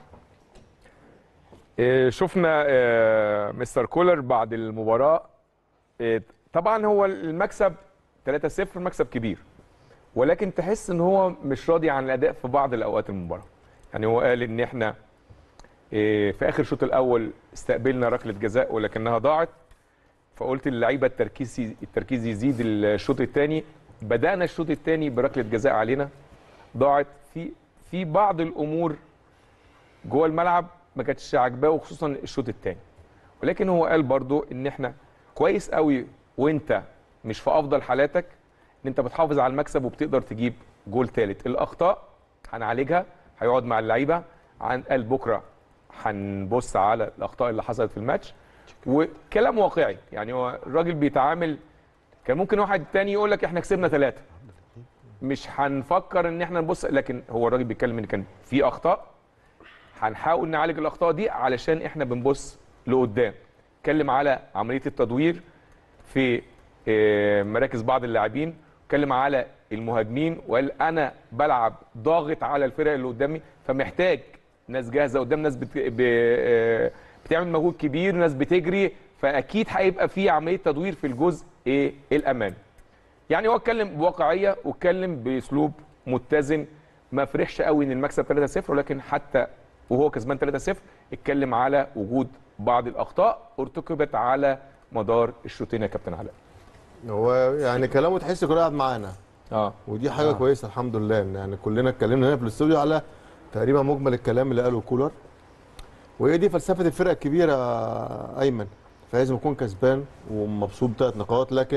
آه، شفنا آه، مستر كولر بعد المباراة آه، طبعا هو المكسب 3-0 مكسب كبير ولكن تحس ان هو مش راضي عن الاداء في بعض الاوقات المباراة يعني هو قال ان احنا آه، في اخر الشوط الاول استقبلنا ركلة جزاء ولكنها ضاعت فقلت للعيبه التركيز التركيز يزيد الشوط الثاني بدانا الشوط الثاني بركله جزاء علينا ضاعت في في بعض الامور جوه الملعب ما كانتش عاجباه وخصوصا الشوط الثاني ولكن هو قال برضو ان احنا كويس قوي وانت مش في افضل حالاتك ان انت بتحافظ على المكسب وبتقدر تجيب جول ثالث الاخطاء هنعالجها هيقعد مع اللعيبه عن قال بكره هنبص على الاخطاء اللي حصلت في الماتش وكلام واقعي يعني هو الراجل بيتعامل كان ممكن واحد تاني يقول لك احنا كسبنا ثلاثه مش هنفكر ان احنا نبص لكن هو الراجل بيتكلم ان كان في اخطاء هنحاول نعالج الاخطاء دي علشان احنا بنبص لقدام اتكلم على عمليه التدوير في آه، مراكز بعض اللاعبين اتكلم على المهاجمين وقال انا بلعب ضاغط على الفرق اللي قدامي فمحتاج ناس جاهزه قدام ناس بت... ب... آه، بتعمل مجهود كبير ناس بتجري فاكيد هيبقى في عمليه تدوير في الجزء ايه الامامي يعني هو اتكلم بواقعيه واتكلم باسلوب متزن ما فرحش قوي ان المكسب 3-0 ولكن حتى وهو كسبان 3-0 اتكلم على وجود بعض الاخطاء ارتكبت على مدار الشوطين يا كابتن علاء هو يعني كلامه تحس كله قاعد معانا اه ودي حاجه آه. كويسه الحمد لله إن يعني كلنا اتكلمنا هنا في الاستوديو على تقريبا مجمل الكلام اللي قاله كولر وهي دي فلسفه الفرق الكبيره ايمن فلازم يكون كسبان ومبسوط بثلاث نقاط لكن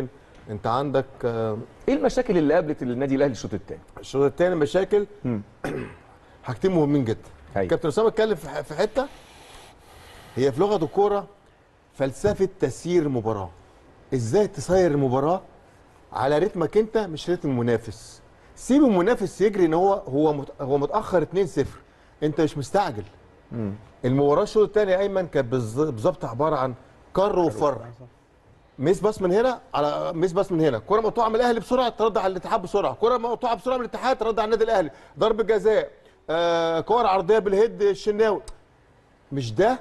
انت عندك آه، ايه المشاكل اللي قابلت النادي الاهلي الشوط الثاني الشوط الثاني مشاكل مم. حاجتين مهمين جدا أيوة. كابتن اسامه اتكلم في ح- في حته هي في لغه الكوره فلسفه تسيير المباراه ازاي تسير المباراه على رتمك انت مش رتم المنافس سيب المنافس يجري ان هو هو مت- هو متاخر 2-0 انت مش مستعجل المباراه الشوط الثاني يا ايمن كانت بالظ- بالظبط عباره عن كر وفر ميس باس من هنا على ميس باس من هنا كره مقطوعه من الاهلي بسرعه ترد على الاتحاد بسرعه كره مقطوعه بسرعه من الاتحاد ترد على النادي الاهلي ضربه جزاء آه كور عرضيه بالهيد الشناوي مش ده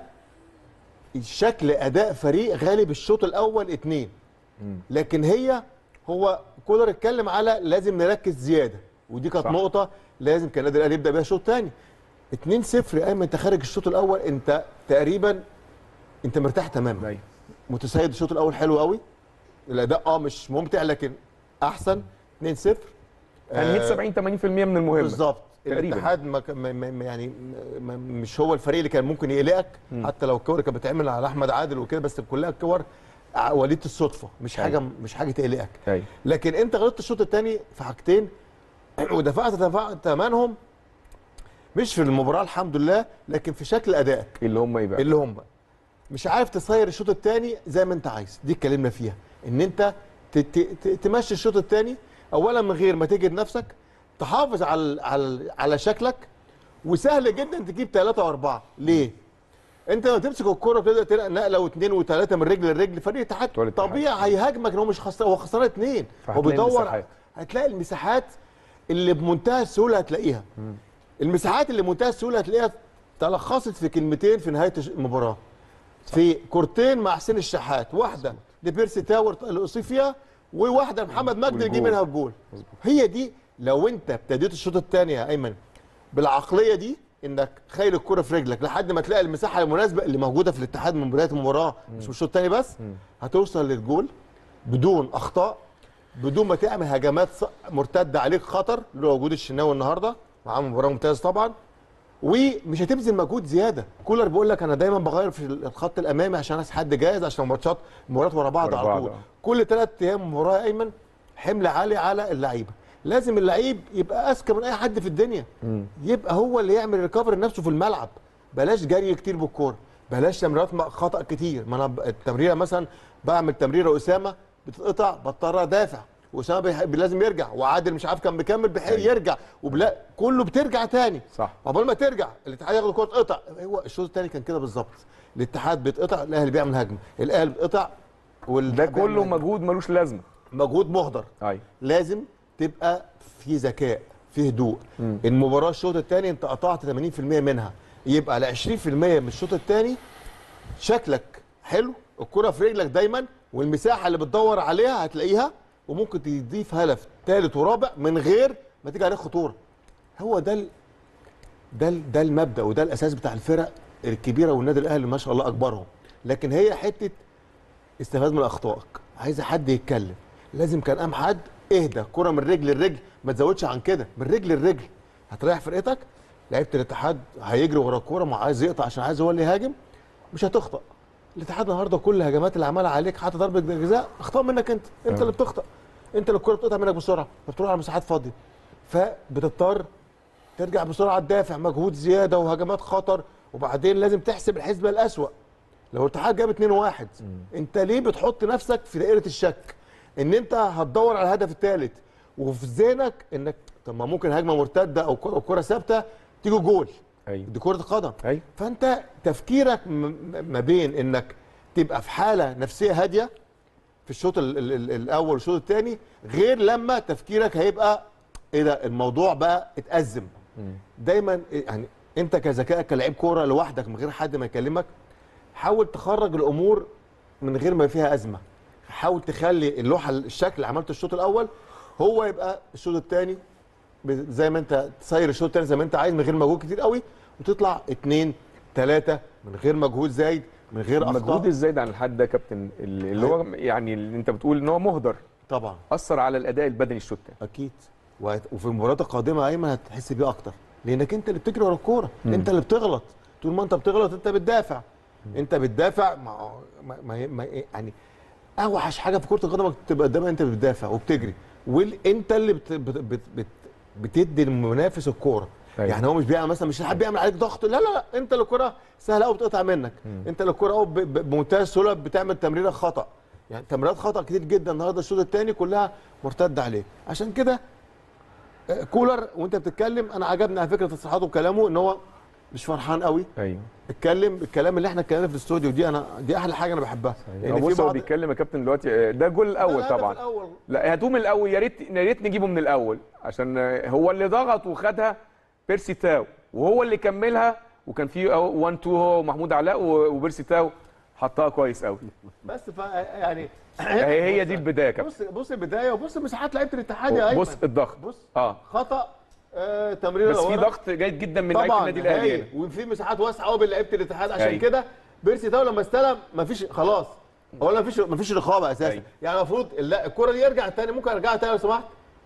شكل اداء فريق غالب الشوط الاول اتنين لكن هي هو كولر اتكلم على لازم نركز زياده ودي كانت صح. نقطه لازم كان النادي الاهلي يبدا بيها الشوط الثاني 2-0 يا ايمن انت خارج الشوط الاول انت تقريبا انت مرتاح تماما ايوه متسيد الشوط الاول حلو قوي الاداء اه مش ممتع لكن احسن 2-0 انهيت آه، 70 80% من المهمه بالظبط تقريباً. الاتحاد ما ك- ما ما- يعني ما مش هو الفريق اللي كان ممكن يقلقك حتى لو الكور كانت بتعمل على احمد عادل وكده بس كلها كور ع- وليده الصدفه مش حاجه مش حاجه تقلقك ايوه لكن انت غلطت الشوط الثاني في حاجتين ودفعت دفعت ثمنهم مش في المباراه الحمد لله لكن في شكل ادائك اللي هم ايه بقى اللي هم مش عارف تصير الشوط الثاني زي ما انت عايز دي اتكلمنا فيها ان انت ت- ت- ت- تمشي الشوط الثاني اولا من غير ما تجد نفسك تحافظ على على على شكلك وسهل جدا تجيب ثلاثة وأربعة ليه؟ أنت لما تمسك الكرة وتبدأ تنقل نقلة واثنين وثلاثة من رجل لرجل فريق الاتحاد بتوع الاتحاد. طبيعي هيهاجمك ان هو مش خسران هو خسران اثنين هو فهتلاقي بيدور المساحات. هتلاقي المساحات اللي بمنتهى السهولة هتلاقيها المساحات اللي بمنتهى السهولة هتلاقيها تلخصت في كلمتين في نهاية المباراة في كورتين مع حسين الشحات واحدة لبيرسي تاور اللي أصيب فيها وواحدة محمد مجدي يجيب والجول. منها الجول هي دي لو انت ابتديت الشوط الثاني يا ايمن بالعقليه دي انك خايل الكره في رجلك لحد ما تلاقي المساحه المناسبه اللي موجوده في الاتحاد من بدايه المباراه مش في الشوط الثاني بس هتوصل للجول بدون اخطاء بدون ما تعمل هجمات ص- مرتده عليك خطر اللي هو وجود الشناوي النهارده معاه مباراه ممتازه طبعا ومش هتبذل مجهود زياده كولر بيقول لك انا دايما بغير في الخط الامامي عشان عايز حد جاهز عشان ماتشات مباريات ورا بعض ورا على بعض، طول آه. كل ثلاث ايام مباراه يا ايمن حمل عالي على اللعيبه لازم اللعيب يبقى اذكى من اي حد في الدنيا يبقى هو اللي يعمل ريكفر لنفسه في الملعب بلاش جري كتير بالكوره بلاش تمريرات م- خطا كتير ما انا ب- التمريره مثلا بعمل تمريره اسامه بتتقطع بضطر ادافع واسامه بيح- لازم يرجع وعادل مش عارف كان بيكمل بحق يرجع وبلا كله بترجع تاني صح. عقبال ما ترجع الاتحاد ياخد الكوره تقطع هو الشوط الثاني كان كده بالظبط الاتحاد بيتقطع الاهلي بيعمل هجمه الاهلي بيتقطع وال- ده بيعمل كله هجمة. مجهود ملوش لازمه مجهود مهدر ايوه لازم تبقى في ذكاء في هدوء المباراه الشوط الثاني انت قطعت 80% منها يبقى ل 20% من الشوط الثاني شكلك حلو الكره في رجلك دايما والمساحه اللي بتدور عليها هتلاقيها وممكن تضيف هدف ثالث ورابع من غير ما تيجي عليه خطوره هو ده ال... ده ال... ده المبدا وده الاساس بتاع الفرق الكبيره والنادي الاهلي ما شاء الله اكبرهم لكن هي حته استفاد من اخطائك عايز حد يتكلم لازم كان قام حد اهدى كره من رجل لرجل ما تزودش عن كده من رجل لرجل هتريح فرقتك لعيبه الاتحاد هيجري ورا الكوره ما عايز يقطع عشان عايز هو اللي يهاجم مش هتخطا الاتحاد النهارده كل الهجمات اللي عملها عليك حتى ضربه جزاء اخطاء منك انت انت اللي بتخطا انت اللي الكوره بتقطع منك بسرعه فبتروح على مساحات فاضيه فبتضطر ترجع بسرعه تدافع مجهود زياده وهجمات خطر وبعدين لازم تحسب الحسبه الاسوأ لو الاتحاد جاب 2 1 انت ليه بتحط نفسك في دائره الشك ان انت هتدور على الهدف الثالث وفي ذهنك انك طب ما ممكن هجمه مرتده او كره أو كرة ثابته تيجي جول ايوه دي كره قدم ايوه فانت تفكيرك م- م- ما بين انك تبقى في حاله نفسيه هاديه في الشوط ال- ال- ال- الاول والشوط الثاني غير لما تفكيرك هيبقى ايه ده الموضوع بقى اتأزم دايما يعني انت كذكائك كلاعب كوره لوحدك من غير حد ما يكلمك حاول تخرج الامور من غير ما فيها ازمه حاول تخلي اللوحه الشكل اللي عملته الشوط الاول هو يبقى الشوط الثاني زي ما انت تسير الشوط الثاني زي ما انت عايز من غير مجهود كتير قوي وتطلع اتنين ثلاثه من غير مجهود زايد من غير المجهود اخطاء الزايد عن الحد ده يا كابتن اللي اللي هو يعني اللي انت بتقول ان هو مهدر طبعا اثر على الاداء البدني الشوط الثاني اكيد وهت- وفي المباريات القادمه يا ايمن هتحس بيه اكتر لانك انت اللي بتجري ورا الكوره انت اللي بتغلط طول ما انت بتغلط انت بتدافع انت بتدافع ما ما, ما, ما يعني اوحش حاجه في كره القدم انك تبقى دايما انت بتدافع وبتجري وانت اللي بت بت بت بت بتدي المنافس الكوره أيوة. يعني هو مش بيعمل مثلا مش حد بيعمل عليك ضغط لا لا لا انت اللي الكوره سهله قوي بتقطع منك انت اللي الكوره قوي ب- ب- بمنتهى السهوله بتعمل تمريره خطا يعني تمريرات خطا كتير جدا النهارده الشوط الثاني كلها مرتده عليك عشان كده آه، كولر وانت بتتكلم انا عجبني على فكره تصريحاته وكلامه ان هو مش فرحان قوي ايوه اتكلم الكلام اللي احنا اتكلمنا في الاستوديو دي انا دي احلى حاجه انا بحبها هو في بص هو بعض- بيتكلم يا كابتن دلوقتي آه، ده الجول ده الاول الهدف طبعا الأول. لا هاتوه من الاول يا ريت يا ريت نجيبه من الاول عشان آه، هو اللي ضغط وخدها بيرسي تاو وهو اللي كملها وكان في 1 2 هو ومحمود علاء و- وبيرسي تاو حطها كويس قوي بس ف يعني هي هي دي البدايه يا كابتن بص بص البدايه وبص مساحات لعيبه الاتحاد يا ايمن بص الضغط بص اه خطا آه تمرير بس في لورا. ضغط جيد جدا من لعيبه طبعا النادي الاهلي هايل. هنا وفي مساحات واسعه قوي بين لعيبه الاتحاد عشان أيوة. كده بيرسي تاو لما استلم مفيش خلاص اولا مفيش مفيش رقابه اساسا أيوة. يعني المفروض لا الكره دي يرجع تاني ممكن ارجعها تاني لو سمحت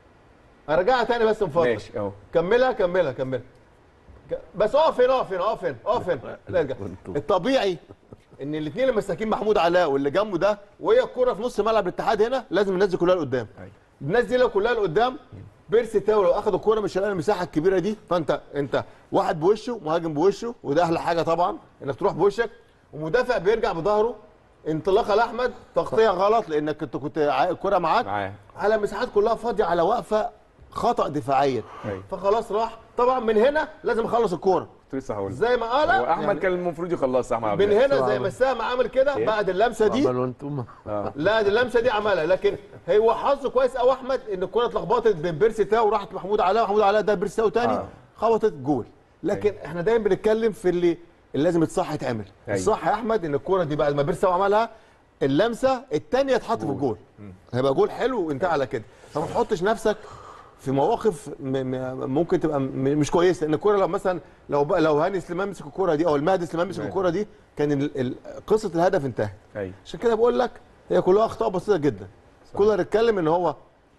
ارجعها تاني بس من فضلك ماشي اهو كملها كملها كملها ك- بس اقف هنا اقف هنا اقف هنا اقف هنا لا ارجع الطبيعي ان الاثنين المساكين محمود علاء واللي جنبه ده وهي الكره في نص ملعب الاتحاد هنا لازم الناس دي كلها لقدام أيوة. الناس دي لو كلها لقدام بيرسي تاو لو اخد الكوره مش هيلاقي المساحه الكبيره دي فانت انت واحد بوشه مهاجم بوشه وده احلى حاجه طبعا انك تروح بوشك ومدافع بيرجع بظهره انطلاقه لاحمد تغطيه غلط لانك انت كنت عا- الكره معاك معاه على مساحات كلها فاضيه على وقفه خطا دفاعيا أيوة. فخلاص راح طبعا من هنا لازم اخلص الكوره كنت لسه هقول زي ما قال هو احمد كان المفروض يخلصها احمد عبد من العزيز. هنا زي ما السهم عامل كده إيه؟ بعد اللمسه دي عملوا انتم اه لا دي اللمسه دي عملها لكن هو حظه كويس قوي احمد ان الكره اتلخبطت بين بيرسي تاو وراحت محمود علاء محمود علاء ده بيرسي تاو تاني آه. خبطت جول لكن احنا دايما بنتكلم في اللي, اللي لازم الصح يتعمل أيوة. الصح يا احمد ان الكره دي بعد ما بيرسي تاو عملها اللمسه الثانيه اتحط في الجول هيبقى جول حلو وانتهى على كده فما تحطش نفسك في مواقف م م ممكن تبقى م مش كويسه لان الكوره لو مثلا لو بقى لو هاني سليمان مسك الكوره دي او المهدي سليمان مسك أيوة. الكوره دي كان ال- ال- قصه الهدف انتهت ايوه عشان كده بقول لك هي كلها اخطاء بسيطه جدا كولر اتكلم ان هو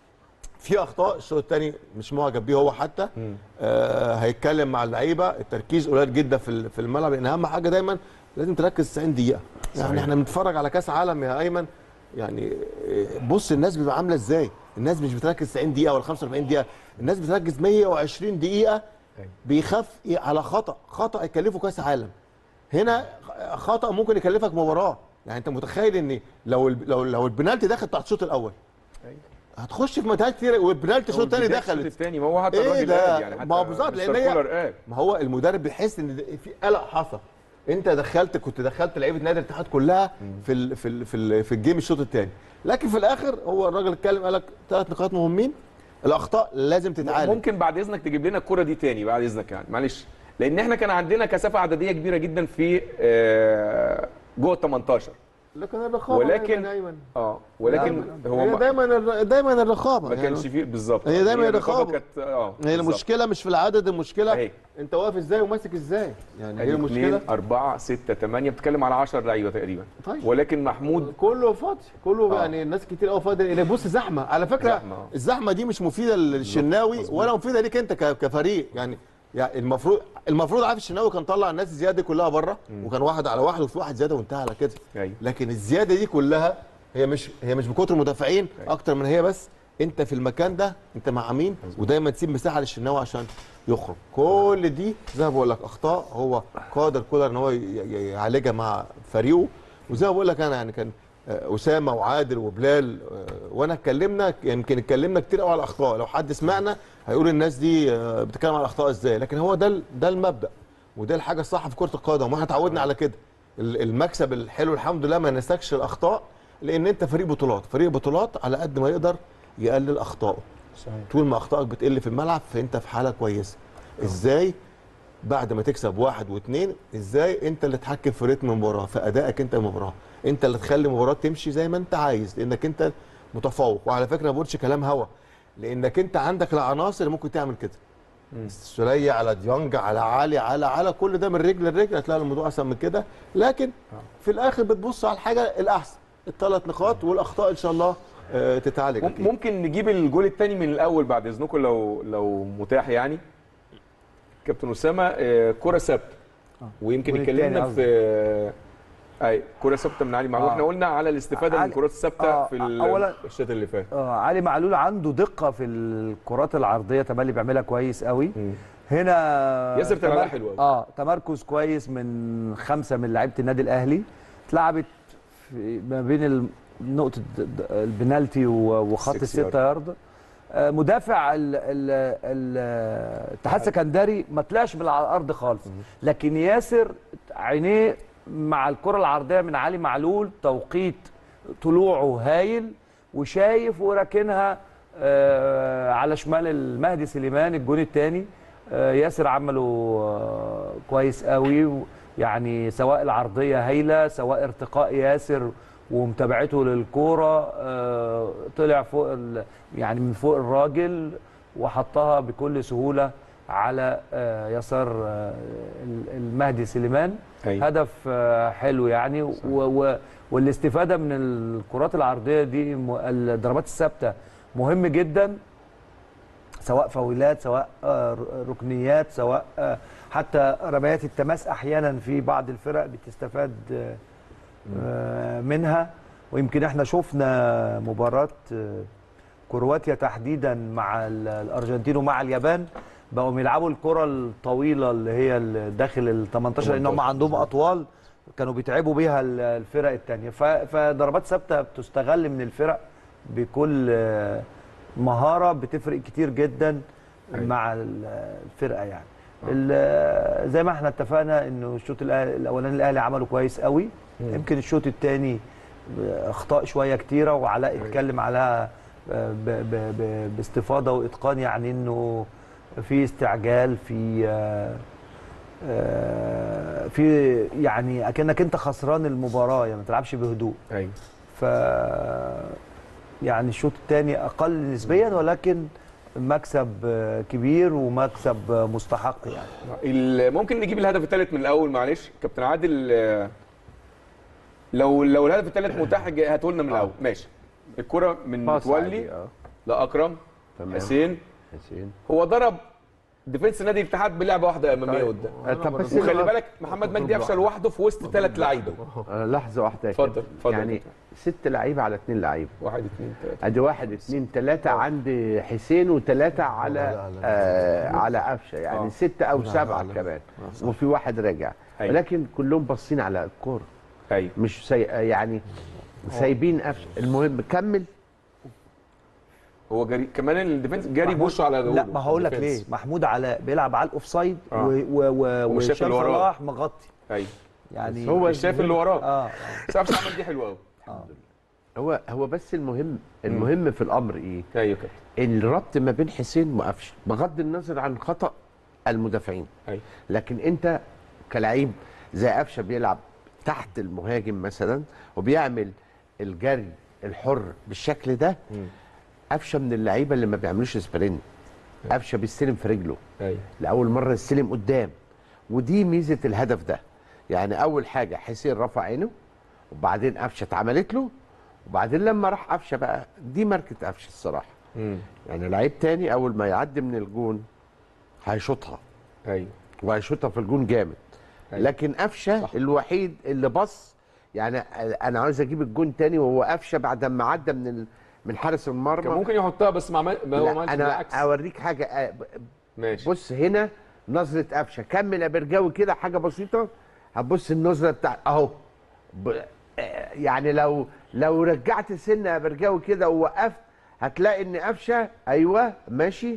في اخطاء الشوط الثاني مش معجب بيه هو حتى آه هيتكلم مع اللعيبه التركيز قليل جدا في ال- في الملعب لان اهم حاجه دايما لازم تركز 90 دقيقه يعني صحيح. احنا بنتفرج على كاس عالم يا ايمن يعني آه، بص الناس بتبقى عامله ازاي الناس مش بتركز 90 دقيقه ولا 45 دقيقه الناس بتركز 120 دقيقه أيوة. بيخاف ي- على خطا خطا يكلفه كاس عالم هنا خطا ممكن يكلفك مباراه يعني انت متخيل ان لو ال- لو لو البنالتي دخل تحت الشوط الاول أيوة. هتخش في متاهات كتير والبنالتي الشوط الثاني بداية الشوط دخلت الثاني ما هو حتى إيه الراجل ده؟ قال يعني حتى ما هو بالظبط، مستر لأن هي- كولر قال ما هو المدرب بيحس ان ده- في قلق حصل انت دخلت كنت دخلت لعيبه نادي الاتحاد كلها في ال في ال في, ال في الجيم الشوط الثاني لكن في الاخر هو الراجل اتكلم قال لك ثلاث نقاط مهمين الاخطاء لازم تتعالج ممكن بعد اذنك تجيب لنا الكره دي تاني بعد اذنك يعني معلش لان احنا كان عندنا كثافه عدديه كبيره جدا في آه، جوه ال 18 لكن الرقابه ولكن- دايما, دايما. اه ولكن هو هي ما, دايما الر- دايما الرقابه ما يعني كانش فيه بالظبط هي دايما الرقابة الرقابة. كانت اه هي بالظبط. المشكله مش في العدد المشكله أهي. انت واقف ازاي وماسك ازاي يعني هي أيوة، المشكله 2 4 6 8 بتتكلم على 10 لعيبه تقريبا طيب. ولكن محمود كله فاضي كله آه. يعني الناس كتير قوي فاضي لان بص زحمه على فكره زحمة، آه. الزحمه دي مش مفيده للشناوي ولا مفيده ليك انت ك- كفريق يعني يعني المفروض المفروض عارف الشناوي كان طلع الناس الزياده دي كلها بره وكان واحد على واحد وفي واحد زياده وانتهى على كده أيوة. لكن الزياده دي كلها هي مش هي مش بكتر مدافعين اكتر من هي بس انت في المكان ده انت مع مين ودايما تسيب مساحه للشناوي عشان يخرج كل دي زي ما بقول لك اخطاء هو قادر كولر ان هو ي- ي- يعالجها مع فريقه وزي ما بقول لك انا يعني كان آه، اسامه وعادل وبلال آه، وانا اتكلمنا يمكن اتكلمنا كتير قوي على الاخطاء لو حد سمعنا هيقول الناس دي آه، بتتكلم على الاخطاء ازاي لكن هو ده ال- ده المبدا وده الحاجه الصح في كره القدم واحنا اتعودنا على كده ال- المكسب الحلو الحمد لله ما ينسكش الاخطاء لان انت فريق بطولات فريق بطولات على قد ما يقدر يقلل اخطائه صحيح طول ما اخطائك بتقل في الملعب فانت في حاله كويسه ازاي بعد ما تكسب واحد واثنين ازاي انت اللي تحكم في رتم المباراه في ادائك انت المباراه انت اللي تخلي المباراه تمشي زي ما انت عايز لانك انت متفوق وعلى فكره ما بقولش كلام هوا لانك انت عندك العناصر اللي ممكن تعمل كده سولية على ديونج على علي على على كل ده من رجل لرجل هتلاقي الموضوع احسن من كده لكن في الاخر بتبص على الحاجه الاحسن الثلاث نقاط والاخطاء ان شاء الله آه، تتعالج مم- أكيد. ممكن نجيب الجول الثاني من الاول بعد اذنكم لو لو متاح يعني كابتن اسامه آه، كره ثابته ويمكن الجول التاني اتكلمنا قصدي. في اي كره ثابته من علي معلول آه. احنا قلنا على الاستفاده من علي- الكرات الثابته آه، في ال- أولاً- الشوط اللي فات آه علي معلول عنده دقه في الكرات العرضيه تملي بيعملها كويس قوي هنا ياسر تلعبها تمر- حلوة أوي. اه تمركز كويس من خمسه من لعيبه النادي الاهلي اتلعبت في ما بين ال- نقطه د- د- البنالتي و- وخط Six الستة يارد آه، مدافع ال- ال- ال- الاتحاد السكندري ما طلعش من على الارض خالص لكن ياسر عينيه مع الكره العرضيه من علي معلول توقيت طلوعه هايل وشايف وراكنها آه، على شمال المهدي سليمان الجون الثاني ياسر عمله آه، كويس قوي يعني سواء العرضيه هايله سواء ارتقاء ياسر ومتابعته للكوره آه، طلع فوق ال- يعني من فوق الراجل وحطها بكل سهوله على آه، يسار آه، المهدي سليمان أيوة. هدف آه، حلو يعني و و والاستفاده من الكرات العرضيه دي م- الضربات الثابته مهم جدا سواء فاولات سواء آه، ر- ركنيات سواء آه، حتى رميات التماس احيانا في بعض الفرق بتستفاد آه، آه، منها ويمكن احنا شفنا مباراه آه، كرواتيا تحديدا مع ال- الارجنتين ومع اليابان بقوا يلعبوا الكره الطويله اللي هي ال- داخل ال 18 لان هم عندهم اطوال كانوا بيتعبوا بيها ال- الفرق الثانيه فضربات ثابته بتستغل من الفرق بكل آه، مهاره بتفرق كتير جدا مع ال- الفرقه يعني ال- زي ما احنا اتفقنا انه الشوط الأ- الاولاني الاهلي عمله كويس قوي يمكن الشوط الثاني اخطاء شويه كتيره وعلاء اتكلم عليها آه، ب- ب- ب- باستفاضه واتقان يعني انه في استعجال في آه، آه، في يعني اكنك انت خسران المباراه يعني ما تلعبش بهدوء ايوه ف يعني الشوط الثاني اقل نسبيا ولكن مكسب آه، كبير ومكسب آه، مستحق يعني ال- ممكن نجيب الهدف الثالث من الاول معلش كابتن عادل آه، لو لو الهدف الثالث متاح جا- هاته لنا من الاول ماشي الكره من باص متولي عادي، اه لاكرم تمام. حسين حسين هو ضرب ديفنس نادي الاتحاد بلعبه واحده اماميه قدام آه، طب بس وخلي بالك محمد مجدي قفشه لوحده في وسط ثلاث لعيبه آه، لحظه واحده يا اتفضل، كابتن. اتفضل يا يعني كابتن. ست لعيبه على اثنين لعيبه واحد اثنين ثلاثه ادي واحد اثنين ثلاثة عند حسين وثلاثة على آه على قفشة يعني آه. ستة أو لا، سبعة لا، لا. كمان آه، صح. وفي واحد راجع أيوة. ولكن كلهم باصين على الكورة ايوه مش سي... يعني سايبين قفشة المهم كمل هو جري كمان الديفنس جاري بوشه على لا ما هقول لك الديفنس. ليه محمود علاء بيلعب على الاوفسايد آه. و- و- و- ومش شايف وهشام اللي وراه. صلاح مغطي ايوه يعني هو مش شايف اللي وراه اه بس قفشه عمل دي حلوه قوي هو هو بس المهم المهم في الأمر إيه؟ ايوه كابتن الربط ما بين حسين وقفشه بغض النظر عن خطا المدافعين ايوه لكن انت كلاعب زي قفشه بيلعب تحت المهاجم مثلا وبيعمل الجري الحر بالشكل ده قفشه من اللعيبه اللي ما بيعملوش سبرنت قفشه بيستلم في رجله ايوه لاول مره يستلم قدام ودي ميزه الهدف ده يعني اول حاجه حسين رفع عينه وبعدين قفشه اتعملت له وبعدين لما راح قفشه بقى دي ماركه قفشه الصراحه امم يعني لعيب تاني اول ما يعدي من الجون هيشوطها ايوه وهيشوطها في الجون جامد أيوة. لكن قفشه الوحيد اللي بص يعني انا عاوز اجيب الجون تاني وهو قفشه بعد ما عدى من ال... من حارس المرمى كان ممكن يحطها بس ما عمل ما هو لا عملش انا بالعكس اوريك حاجه آه، ب- ماشي بص هنا نظره قفشه كمل يا برجاوي كده حاجه بسيطه هتبص النظره بتاع اهو ب... آه، يعني لو لو رجعت سنه يا برجاوي كده ووقفت هتلاقي ان قفشه ايوه ماشي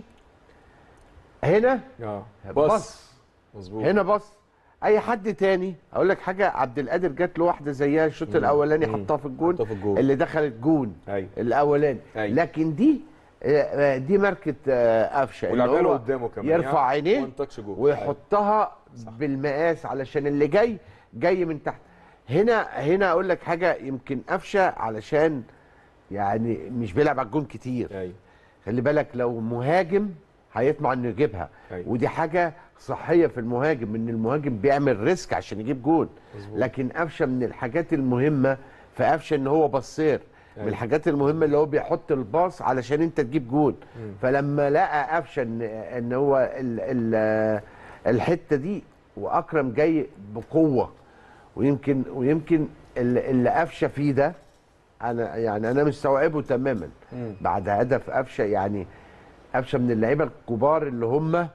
هنا اه بص. بص مظبوط هنا بص اي حد تاني اقول لك حاجه عبد القادر جات له واحده زيها الشوط الاولاني حطها في الجون حطها في الجون. اللي دخلت جون ايوه الاولاني أيوة. لكن دي آه، آه، دي ماركه آه، قفشه اللي ولعبها له هو قدامه كمان يرفع يعني عينيه وان تاتش جول. ويحطها بالمقاس علشان اللي جاي جاي من تحت هنا هنا اقول لك حاجه يمكن قفشه علشان يعني مش بيلعب على الجون كتير ايوه خلي بالك لو مهاجم هيطمع انه يجيبها أيوة. ودي حاجه صحيه في المهاجم ان المهاجم بيعمل ريسك عشان يجيب جون لكن قفشه من الحاجات المهمه في قفشه ان هو بصير من الحاجات المهمه اللي هو بيحط الباص علشان انت تجيب جون فلما لقى قفشه ان ان هو ال ال الحته دي واكرم جاي بقوه ويمكن ويمكن اللي, اللي قفشه فيه ده انا يعني انا مستوعبه تماما بعد هدف قفشه يعني قفشه من اللعيبه الكبار اللي هم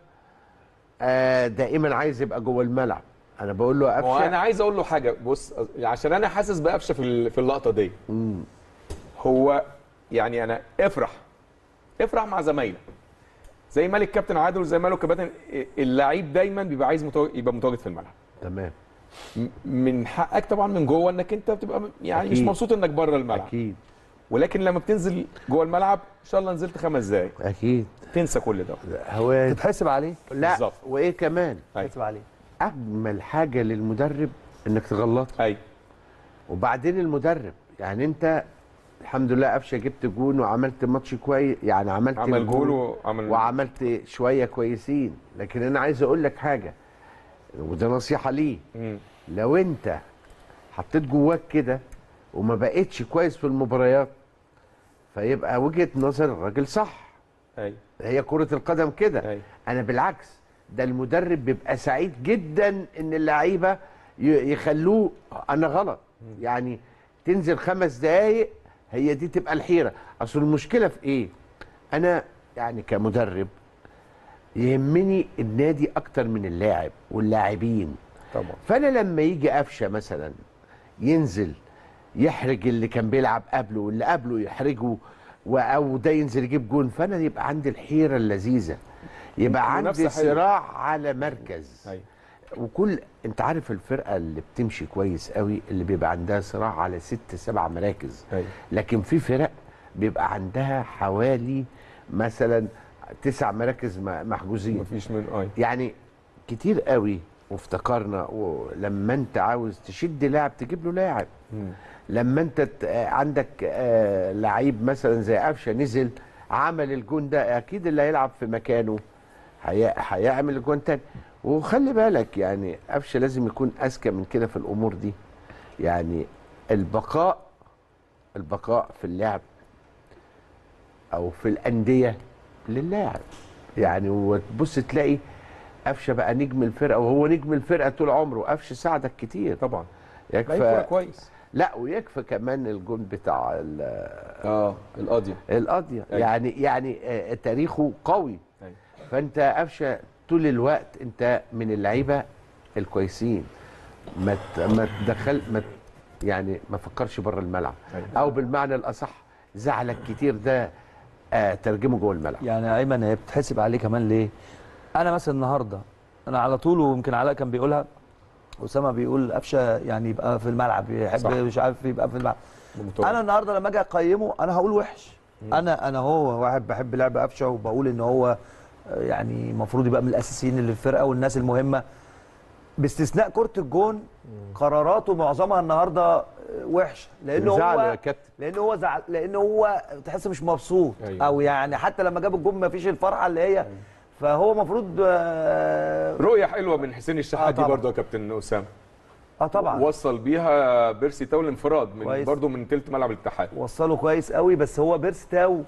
آه دائما عايز يبقى جوه الملعب انا بقول له هو قفشه انا عايز اقول له حاجه بص عشان انا حاسس بقفشه في ال- في اللقطه دي هو يعني انا افرح افرح مع زمايلك زي ما الكابتن كابتن عادل وزي ما له كابتن اللعيب دايما بيبقى عايز متواجد يبقى متواجد في الملعب تمام م- من حقك طبعا من جوه انك انت بتبقى م- يعني مش أكيد. مبسوط انك بره الملعب اكيد ولكن لما بتنزل جوه الملعب ان شاء الله نزلت خمس دقايق اكيد تنسى كل ده هو تتحسب عليه لا بالظبط. وايه كمان أيوة. تتحسب عليه اجمل حاجه للمدرب انك تغلط ايوه وبعدين المدرب يعني انت الحمد لله قفشه جبت جون وعملت ماتش كويس يعني عملت عمل الجون جول وعمل وعملت شويه كويسين لكن انا عايز اقول لك حاجه وده نصيحه ليه مم. لو انت حطيت جواك كده وما بقتش كويس في المباريات فيبقى وجهه نظر الراجل صح ايوه هي كره القدم كده ايوه انا بالعكس ده المدرب بيبقى سعيد جدا ان اللعيبه ي- يخلوه انا غلط يعني تنزل خمس دقايق هي دي تبقى الحيره اصل المشكله في ايه انا يعني كمدرب يهمني النادي اكتر من اللاعب واللاعبين طبعا فانا لما يجي قفشه مثلا ينزل يحرج اللي كان بيلعب قبله واللي قبله يحرجه و- او ده ينزل يجيب جون فانا يبقى عندي الحيره اللذيذه يبقى المنافسة عندي حلوة. صراع على مركز ايوه وكل انت عارف الفرقه اللي بتمشي كويس قوي اللي بيبقى عندها صراع على ست سبع مراكز ايوه لكن في فرق بيبقى عندها حوالي مثلا تسع مراكز م- محجوزين مفيش من ايوه يعني كتير قوي وافتكرنا ولما انت عاوز تشد لاعب تجيب له لاعب مم. لما انت ت- آه، عندك آه، لعيب مثلا زي قفشه نزل عمل الجون ده اكيد اللي هيلعب في مكانه هي- هيعمل الجون تاني وخلي بالك يعني قفشه لازم يكون اذكى من كده في الامور دي يعني البقاء البقاء في اللعب او في الانديه للاعب يعني وتبص تلاقي قفشه بقى نجم الفرقه وهو نجم الفرقه طول عمره قفشه ساعدك كتير طبعا لعيب كوره يكفى كويس لا ويكفى كمان الجون بتاع ال- اه القاضيه القاضيه أيوة. يعني يعني آه، تاريخه قوي أيوة. فانت قفشه طول الوقت انت من اللعيبه الكويسين ما ت- ما تدخل ما ت- يعني ما فكرش بره الملعب أيوة. او بالمعنى الاصح زعلك كتير ده آه ترجمه جوه الملعب يعني ايمن هي بتحسب عليه كمان ليه؟ انا مثلا النهارده انا على طول ويمكن علاء كان بيقولها اسامه بيقول قفشه يعني يبقى في الملعب يحب صح. مش عارف يبقى في الملعب بمتواجد. انا النهارده لما اجي اقيمه انا هقول وحش انا انا هو واحد بحب لعب قفشه وبقول ان هو آه، يعني المفروض يبقى من الاساسيين اللي في الفرقه والناس المهمه باستثناء كره الجون قراراته معظمها النهارده آه، وحشه لان زعل يا هو كابتن لان هو زعل لان هو تحس مش مبسوط أيوة. او يعني حتى لما جاب الجون ما فيش الفرحه اللي هي فهو المفروض اه رؤيه حلوه من حسين آه الشحات دي طبعا. برضه يا كابتن اسامه آه طبعا وصل بيها بيرسي تاو الانفراد من كويس. برضه من تلت ملعب الاتحاد وصله كويس قوي بس هو بيرستاو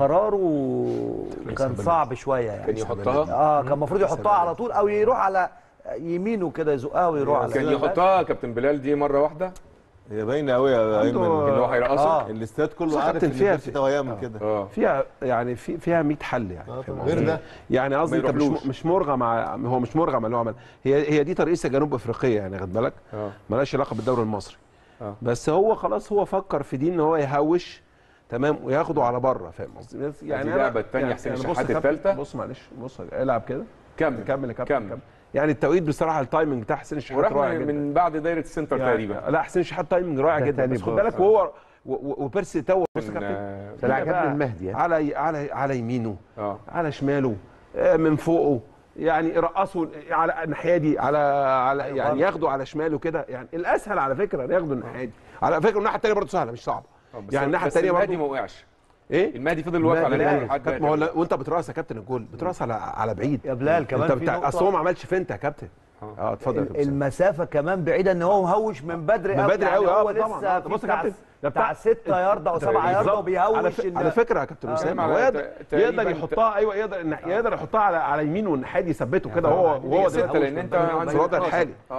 قراره كان صعب شويه يعني كان يحطها اه كان المفروض يحطها على طول او يروح على يمينه كده يزقها ويروح على كان يحطها كابتن بلال دي مره واحده هي باينه قوي يا ايمن ان هو هيرقصها آه. الاستاد كله صح، عارف كابتن، ان فيها- فيها تو هيعمل كده اه فيها يعني في فيها 100 حل يعني آه، فاهم طبعاً. غير قصدي؟ ده. يعني قصدي ما انت مش يروحلوش. مش مرغم مع هو مش مرغم اللي هو عمل هي هي دي طريقه جنوب افريقيه يعني خد بالك اه مالهاش علاقه بالدوري المصري آه. بس هو خلاص هو فكر في دي ان هو يهوش تمام وياخده على بره فاهم قصدي بس دي أنا- اللعبة التانية حسين بص الشحات يا كابتن، التالتة. بص معلش بص العب كده كمل كمل يا كابتن كمل. كمل يعني التوقيت بصراحه التايمنج بتاع حسين الشحات وراح رائع من, جدا من بعد دايره السنتر يعني تقريبا لا حسين الشحات تايمنج رائع ده جدا تاني بس خد بقى. بالك وهو و- و- وبيرسي تو بص يا من- كابتن آه، ده عجبني بقى المهدي يعني. على على على يمينه اه على شماله آه، من فوقه يعني يرقصوا على الناحيه دي على على يعني ياخدوا على شماله كده يعني الاسهل على فكره إن ياخدوا الناحيه دي على فكره الناحيه الثانيه برضه سهله مش صعبه آه، بس يعني الناحيه بس الثانيه المهدي برضه ما وقعش ايه المهدي فضل واقف على لا، رجله لحد كابتن، ما هو لا- وانت بترقص يا كابتن الجول بترقص على على بعيد يا بلال كمان انت في بتاع نقطة. اصل هو ما عملش فينت يا كابتن اه اتفضل يا كابتن سامي. المسافه كمان بعيده ان هو مهوش من بدري من قوي بدري يعني قوي، آه، هو طبعاً. لسه آه، في بص يا بتاع كابتن، ده بتاع بتاع- 6 يارده او 7 يارده بالظبط. على, وبيهوش ف... إن- على فكره يا كابتن آه، اسامه على هو ت- يقدر, تقريباً يقدر يحطها ايوه يقدر إن- يقدر يحطها على على يمينه والناحيه دي يثبته كده هو هو وهو ستة ده لان انت في الوضع الحالي اه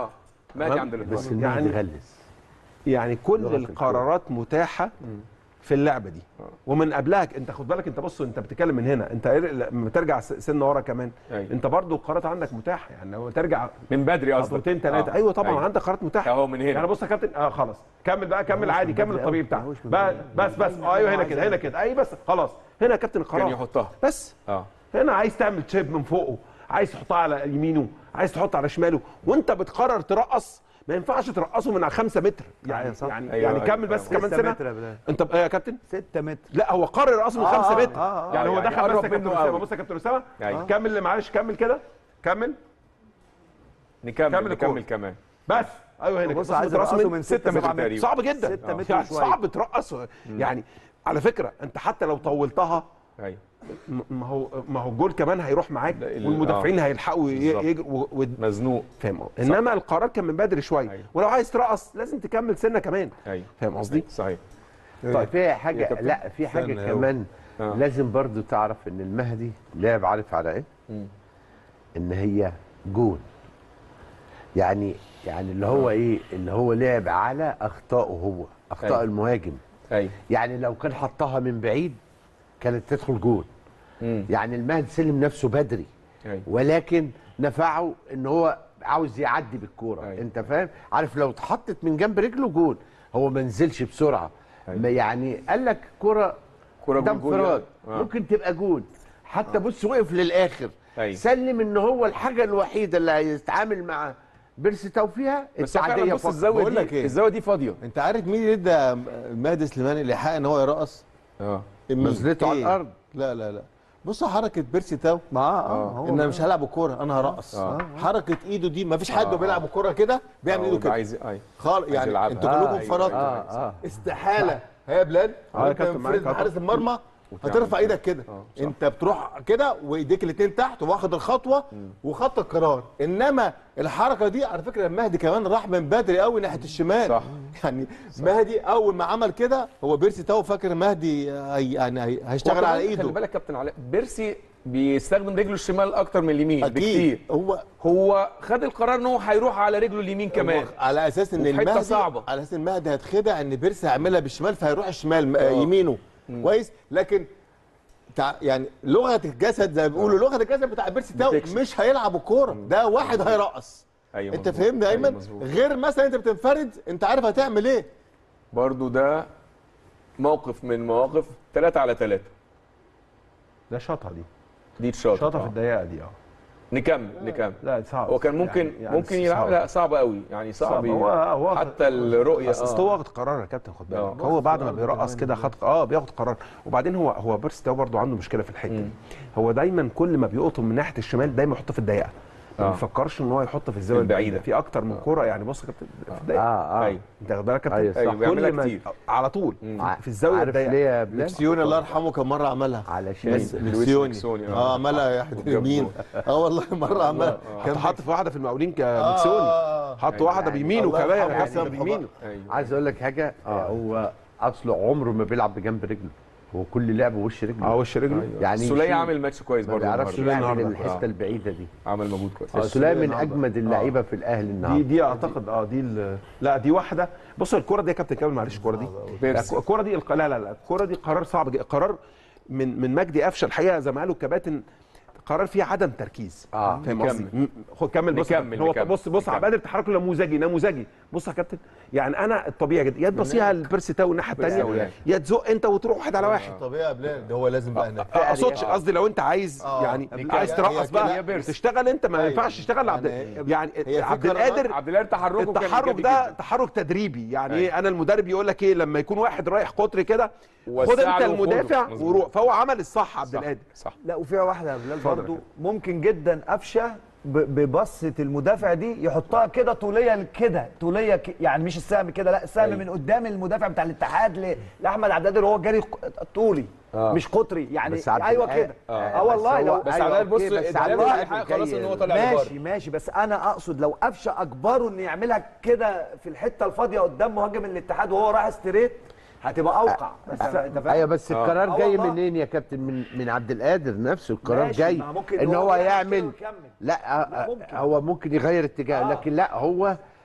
مهدي عند بس الاطلاق المهدي يعني- غلس يعني كل لغة القرارات متاحه في اللعبه دي ومن قبلها انت خد بالك انت بص انت بتتكلم من هنا انت لما ترجع س- سنه ورا كمان أيوة. انت برضو القرارات عندك متاحه يعني لو ترجع من بدري قصدك خطوتين ثلاثه آه. ايوه طبعا أيوة. عندك قرارات متاحه اهو من هنا. يعني بص يا كابتن اه خلاص كمل بقى كمل عادي كمل بدري الطبيعي أوي. بتاعك ماهوش من بقى- بدري. بس بس اه ايوه هنا كده هنا كده اي بس خلاص هنا يا كابتن كان القرار يحطها بس اه هنا عايز تعمل تشيب من فوقه عايز تحطها على يمينه عايز تحط على شماله وانت بتقرر ترقص ما ينفعش ترقصه من على 5 متر يعني أيوة صح. يعني, أيوة، يعني أيوة، كمل بس أيوة. كمان ستة سنه متر يا بلال. انت آه يا كابتن 6 متر لا هو قرر يرقصه من آه، 5 آه، متر آه، آه. يعني هو يعني دخل قرب بس يا كابتن منه اسامه قوي. بص يا كابتن اسامه أيوة. كمل معلش كمل كده كمل نكمل كمل نكمل الكورة. كمان بس ايوه هنا بص كده. عايز بترقصه يرقصه من ستة 6 متر متر تقريبا. صعب جدا ستة متر يعني وشوية. صعب ترقص يعني على فكره انت حتى لو طولتها ايوه م- ما هو ما هو الجول كمان هيروح معاك لا، ال- والمدافعين هيلحقوا ي- بالظبط. يجروا و- مزنوق فاهم قصدي؟ انما القرار كان من بدري شويه أيوة. ولو عايز ترقص لازم تكمل سنه كمان ايوه فاهم قصدي؟ صحيح طيب في يا حاجه كابتن. لا في حاجه استنى هو. كمان آه. لازم برضو تعرف ان المهدي لعب عارف على ايه مم. ان هي جون يعني يعني اللي هو ايه اللي هو لعب على اخطائه هو اخطاء أيوة. المهاجم ايوه يعني لو كان حطها من بعيد كانت تدخل جون مم. يعني المهدي سلم نفسه بدري ايوه ولكن نفعه ان هو عاوز يعدي بالكوره أيوة. انت فاهم عارف لو اتحطت من جنب رجله جول هو ما نزلش بسرعه أيوة. ما يعني قال لك كوره كوره ده جول جول انفراد آه. ممكن تبقى جول حتى بص وقف للاخر أيوة. سلم ان هو الحاجه الوحيده اللي هيتعامل مع بيرسي تاو فيها بس هو فعلا التعديه بص فقط. الزاويه بقول لك دي إيه؟ الزاويه دي فاضيه انت عارف مين اللي ادى مهدي سليماني الايحاء ان هو يرقص؟ اه مين؟ نزلته على إيه؟ الأرض. لا لا لا بص حركه بيرسي تاو ما اه هو ان انا مش هلعب الكوره انا هرقص آه. حركه ايده دي ما فيش حد آه. بيلعب الكوره كده بيعمل آه، ايده وده كده عايز ايوه خالص عايز يعني يلعبها. انتوا آه، كلكم أيوة، انفرادوا أيوة، اه اه استحاله ها يا بلال آه، يا انت كابتن معاك، منفرد آه، بحارس المرمى وتعمل هترفع كده. ايدك كده آه، صح. انت بتروح كده وايديك الاثنين تحت واخد الخطوه وخدت القرار انما الحركه دي على فكره مهدي كمان راح من بدري قوي ناحيه الشمال صح. يعني مهدي اول ما عمل كده هو بيرسي تو فاكر مهدي هي يعني هي- هيشتغل وكمان على خلي ايده بالك كابتن علاء بيرسي بيستخدم رجله الشمال اكتر من اليمين اكيد بكتير هو هو خد القرار ان هو هيروح على رجله اليمين كمان هو على اساس ان وفي حتة المهدي صعبة. على اساس المهدي هيتخدع ان بيرسي هيعملها بالشمال فهيروح الشمال آه. يمينه كويس لكن تع... يعني لغه الجسد زي ما بيقولوا لغه الجسد بتاع بيرسي تاو بتكشف. مش هيلعب الكوره ده واحد هيرقص ايوه انت مظبوط. فهمني يا أيوة ايمن مظبوط. غير مثلا انت بتنفرد انت عارف هتعمل ايه برضو ده موقف من مواقف 3 على 3 ده شاطها دي دي تشاط شاطها في الدقيقه دي اه نكمل نكمل لا صعب هو كان ممكن يعني- يعني ممكن يلعب صعب. لا صعب قوي يعني صعب, صعب. هو- هو- حتى الرؤيه اصل آه. هو واخد قرار يا كابتن خد آه. بالك هو بعد ما بيرقص كده خد اه بياخد قرار وبعدين هو هو بيرس ده برضه عنده مشكله في الحته دي هو دايما كل ما بيقطم من ناحيه الشمال دايما يحط في الضيقه ما آه. بيفكرش ان هو يحط في الزاويه البعيدة. البعيده في اكتر من كوره يعني بص يا كابتن في اه الضيقه اه أيوة. انت واخد بالك يا أيوة كابتن صح. كل بيعملها ما كتير. على طول ع- في الزاويه عارف الضيقه ليه يا بلال مكسيوني الله يرحمه كم مره عملها علشان لويس مكسيوني مكسيوني، آه. اه عملها يا حد يمين اه والله مره عملها كان حط في واحده في المقاولين آه. كمكسوني حط أيوة. واحده بيمينه الله كمان يرحمه يا حسام كابتن بيمينه ايوه عايز اقول لك حاجه هو اصله عمره ما بيلعب بجنب رجله هو كل لعبه وش رجله اه وش رجله يعني سولية يشيل- عامل ماتش كويس ما برضه بيعرفش النهارده يعمل النهاردة. الحته آه. البعيده دي عمل مجهود كويس السوليه من النهاردة. اجمد اللعيبه في الاهلي دي النهارده دي اعتقد اه دي ال- لا دي واحده بص الكره دي يا كابتن كامل معلش الكره دي بيرسي. لا، الكره دي الق- لا لا لا الكره دي قرار صعب جدا قرار من من مجدي قفشه الحقيقه زي ما قالوا الكباتن قرار فيه عدم تركيز اه فاهم نكمل. قصدي م- خد كمل بص نكمل، هو نكمل، بص بص نكمل. عبد القادر تحركه نموذجي نموذجي بص يا كابتن يعني انا الطبيعي جدا يا تبصيها لبيرسي تاو الناحيه بيرسي تاو الثانيه يعني. يا تزق انت وتروح واحد على واحد طبيعي يا بلال ده هو لازم بقى هناك اقصدش قصدي لو انت عايز آه. يعني هي- عايز هي ترقص كده بقى يا بيرسي. تشتغل انت ما أيوة. ينفعش تشتغل عبد يعني يعني هي عبد فكرة القادر عبد القادر تحركه كان التحرك إيجابي ده جداً. تحرك تدريبي يعني أيوة. ايه انا المدرب يقول لك ايه لما يكون واحد رايح قطر كده خد وسع انت له وخده. المدافع مظبوط. وروح فهو عمل الصح عبد صح القادر صح لا وفيها واحده يا بلال اتفضل يا برضو ممكن جدا قفشه ب- ببصه المدافع دي يحطها كده طوليه كده طوليه ك... يعني مش السهم كده لا السهم أيوة. من قدام المدافع بتاع الاتحاد ل... لاحمد عبد القادر وهو جاري ق- طولي آه. مش قطري يعني بس عبد ايوه القادر- كده آه. اه والله بس هو- لو بس أيوة، عبد بص أوكي، بس اداله عبد القادر الإيحاء خلاص جاي- ان هو طالع لبره ماشي ماشي بس انا اقصد لو قفشه اجبره انه يعملها كده في الحته الفاضيه قدام مهاجم الاتحاد وهو رايح ستريت هتبقى اوقع بس انت فاهم ايوه بس آه. القرار آه جاي والله. منين يا كابتن من من عبد القادر نفسه القرار ماشي، جاي ما ممكن ان هو هو يعمل كده يعمل ويكمل. لا, آه، لا، آه، ممكن. هو ممكن يغير اتجاه آه. لكن لا هو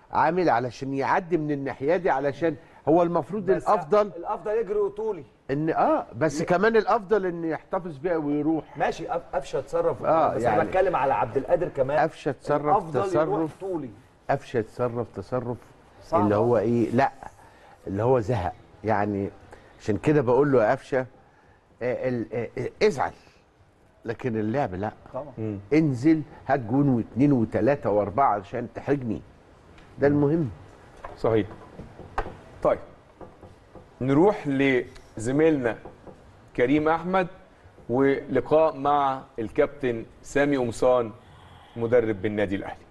عامل علشان يعدي من الناحيه دي علشان هو المفروض الافضل الافضل يجري طولي ان اه بس كمان الافضل ان يحتفظ بيها ويروح ماشي قف- قفشه اتصرف آه، بس يعني- انا بتكلم على عبد القادر كمان قفشه تصرف الافضل يروح تصرف طولي قفشه تصرف تصرف صعب. اللي هو ايه لا اللي هو زهق يعني عشان كده بقول له يا قفشه آه، ال- آه، آه، ازعل لكن اللعب لا طبعا انزل هات جون واثنين وثلاثه واربعه عشان تحرجني ده المهم صحيح طيب نروح لزميلنا كريم احمد ولقاء مع الكابتن سامي قمصان مدرب بالنادي الاهلي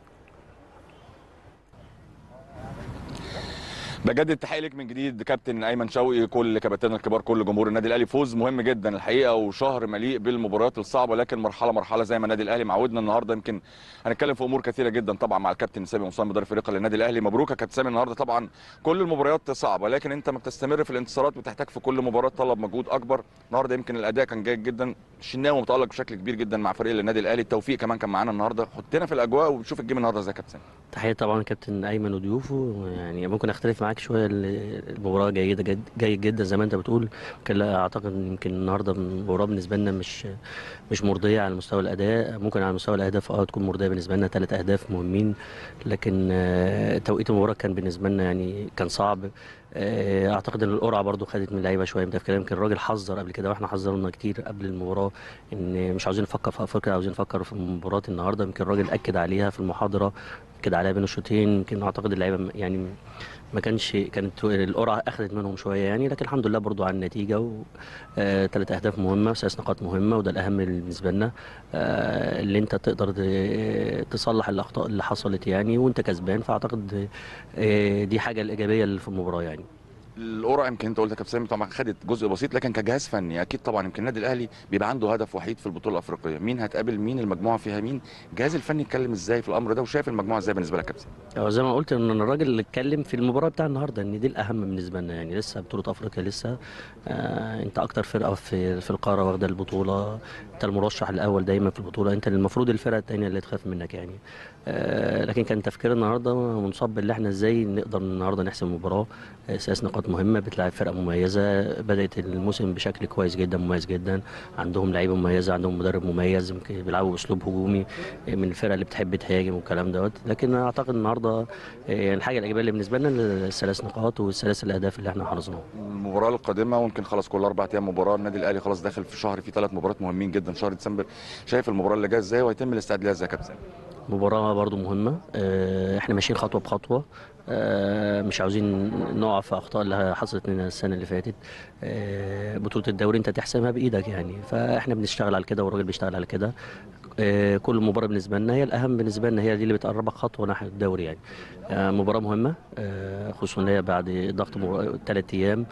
بجدد تحيه لك من جديد كابتن ايمن شوقي كل كباتننا الكبار كل جمهور النادي الاهلي فوز مهم جدا الحقيقه وشهر مليء بالمباريات الصعبه لكن مرحله مرحله زي ما النادي الاهلي معودنا النهارده يمكن هنتكلم في امور كثيره جدا طبعا مع الكابتن سامي مصطفى مدرب فريق للنادي الاهلي مبروك يا كابتن سامي النهارده طبعا كل المباريات صعبه لكن انت ما بتستمر في الانتصارات بتحتاج في كل مباراه طلب مجهود اكبر النهارده يمكن الاداء كان جيد جدا الشناوي متالق بشكل كبير جدا مع فريق النادي الاهلي التوفيق كمان كان معانا النهارده حطينا في الاجواء وبنشوف الجيم النهارده ازاي يا كابتن سامي تحية طبعا كابتن ايمن وضيوفه يعني ممكن اختلف معاك شويه ال- المباراه جيده جد جيد جدا زي ما انت بتقول كان لا اعتقد يمكن النهارده المباراه بالنسبه لنا مش مش مرضيه على مستوى الاداء ممكن على مستوى الاهداف اه تكون مرضيه بالنسبه لنا ثلاث اهداف مهمين لكن آه، توقيت المباراه كان بالنسبه لنا يعني كان صعب آه، اعتقد ان القرعه برضو خدت من اللعيبه شويه من تفكيرهم يمكن الراجل حذر قبل كده واحنا حذرنا كتير قبل المباراه ان مش عاوزين نفكر في افريقيا عاوزين نفكر في مباراه النهارده يمكن الراجل اكد عليها في المحاضره اكد عليها بين الشوطين يمكن اعتقد اللعيبه م- يعني ما كانش كانت القرعه اخذت منهم شويه يعني لكن الحمد لله برضو على النتيجه وثلاث اهداف مهمه وثلاث نقاط مهمه وده الاهم بالنسبه لنا آه، اللي انت تقدر ت- تصلح الاخطاء اللي حصلت يعني وانت كسبان فاعتقد آه، دي حاجه الايجابيه اللي في المباراه يعني القرعه يمكن انت قلت يا كابتن سامي طبعا خدت جزء بسيط لكن كجهاز فني اكيد طبعا يمكن النادي الاهلي بيبقى عنده هدف وحيد في البطوله الافريقيه مين هتقابل مين المجموعه فيها مين الجهاز الفني اتكلم ازاي في الامر ده وشايف المجموعه ازاي بالنسبه لك يا كابتن هو زي ما قلت ان الراجل اللي اتكلم في المباراه بتاع النهارده ان دي الاهم بالنسبه لنا يعني لسه بطوله افريقيا لسه آه انت اكتر فرقه في في القاره واخده البطوله انت المرشح الاول دايما في البطوله انت المفروض الفرقه الثانيه اللي تخاف منك يعني آه لكن كان تفكير النهارده منصب ان احنا ازاي نقدر النهارده نحسم المباراه آه، ثلاث نقاط مهمه بتلعب فرقه مميزه بدات الموسم بشكل كويس جدا مميز جدا عندهم لعيبه مميزه عندهم مدرب مميز يمكن بيلعبوا باسلوب هجومي آه، من الفرق اللي بتحب تهاجم والكلام دوت لكن اعتقد النهارده آه، الحاجه الايجابيه اللي بالنسبه لنا الثلاث نقاط والثلاث الاهداف اللي احنا حرزناهم المباراه القادمه ويمكن خلاص كل اربع ايام مباراه النادي الاهلي خلاص داخل في شهر فيه ثلاث مباريات مهمين جدا شهر ديسمبر شايف المباراه اللي جايه ازاي وهيتم الاستعداد لها ازاي يا كابتن سامي مباراة برضو مهمة آه، احنا ماشيين خطوة بخطوة آه، مش عاوزين نقع في أخطاء اللي حصلت لنا السنة اللي فاتت آه، بطولة الدوري أنت تحسمها بإيدك يعني فاحنا بنشتغل على كده والراجل بيشتغل على كده آه، كل مباراة بالنسبة لنا هي الأهم بالنسبة لنا هي دي اللي بتقربك خطوة ناحية الدوري يعني آه، مباراة مهمة آه، خصوصا إن هي بعد ضغط ثلاث أيام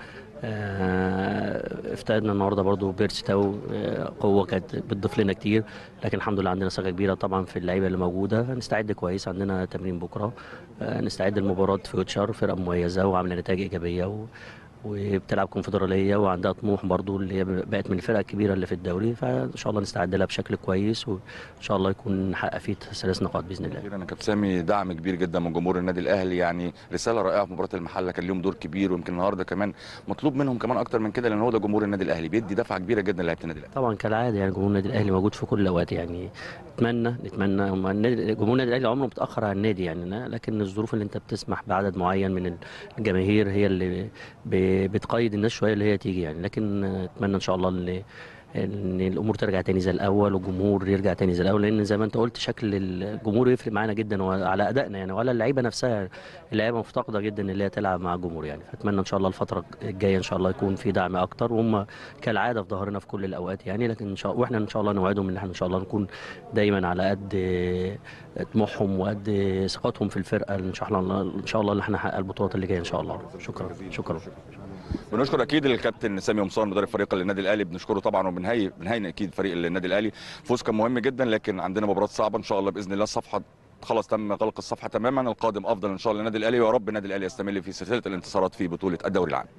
آه، افتقدنا النهارده برضو بيرسي تاو آه، قوه كانت بتضيف لنا كتير لكن الحمد لله عندنا ثقه كبيره طبعا في اللعيبه اللي موجوده هنستعد كويس عندنا تمرين بكره آه، نستعد لمباراه فيوتشر فرقه مميزه وعامله نتائج ايجابيه و وبتلعب كونفدراليه وعندها طموح برضو اللي هي بقت من الفرق الكبيره اللي في الدوري فان شاء الله نستعد لها بشكل كويس وان شاء الله يكون نحقق فيه ثلاث نقاط باذن الله اخيرا يا كابتن سامي دعم كبير جدا من جمهور النادي الاهلي يعني رساله رائعه في مباراه المحله كان ليهم دور كبير ويمكن النهارده كمان مطلوب منهم كمان اكتر من كده لان هو ده جمهور النادي الاهلي بيدي دفعه كبيره جدا لعيبه النادي الاهلي طبعا كالعاده يعني جمهور النادي الاهلي موجود في كل الاوقات يعني نتمنى نتمنى هم النادي جمهور النادي الاهلي عمره متاخر عن النادي يعني لكن الظروف اللي انت بتسمح بعدد معين من الجماهير هي اللي ب- بتقيد الناس شويه اللي هي تيجي يعني لكن اتمنى ان شاء الله ان ان الامور ترجع تاني زي الاول والجمهور يرجع تاني زي الاول لان زي ما انت قلت شكل الجمهور يفرق معانا جدا وعلى ادائنا يعني ولا اللعيبه نفسها اللعيبه مفتقده جدا اللي هي تلعب مع الجمهور يعني فاتمنى ان شاء الله الفتره الجايه ان شاء الله يكون في دعم اكتر وهم كالعاده في ظهرنا في كل الاوقات يعني لكن ان شاء واحنا ان شاء الله نوعدهم ان احنا ان شاء الله نكون دايما على قد طموحهم وقد ثقتهم في الفرقه ان شاء الله ان شاء الله اللي احنا نحقق البطولات اللي جايه ان شاء الله شكرا شكرا بنشكر اكيد الكابتن سامي قمصان مدرب فريق النادي الاهلي بنشكره طبعا وبنهي بنهي اكيد فريق النادي الاهلي فوز كان مهم جدا لكن عندنا مباراه صعبه ان شاء الله باذن الله الصفحه خلاص تم غلق الصفحه تماما القادم افضل ان شاء الله للنادي الاهلي ويا رب النادي الاهلي يستمر في سلسله الانتصارات في بطوله الدوري العام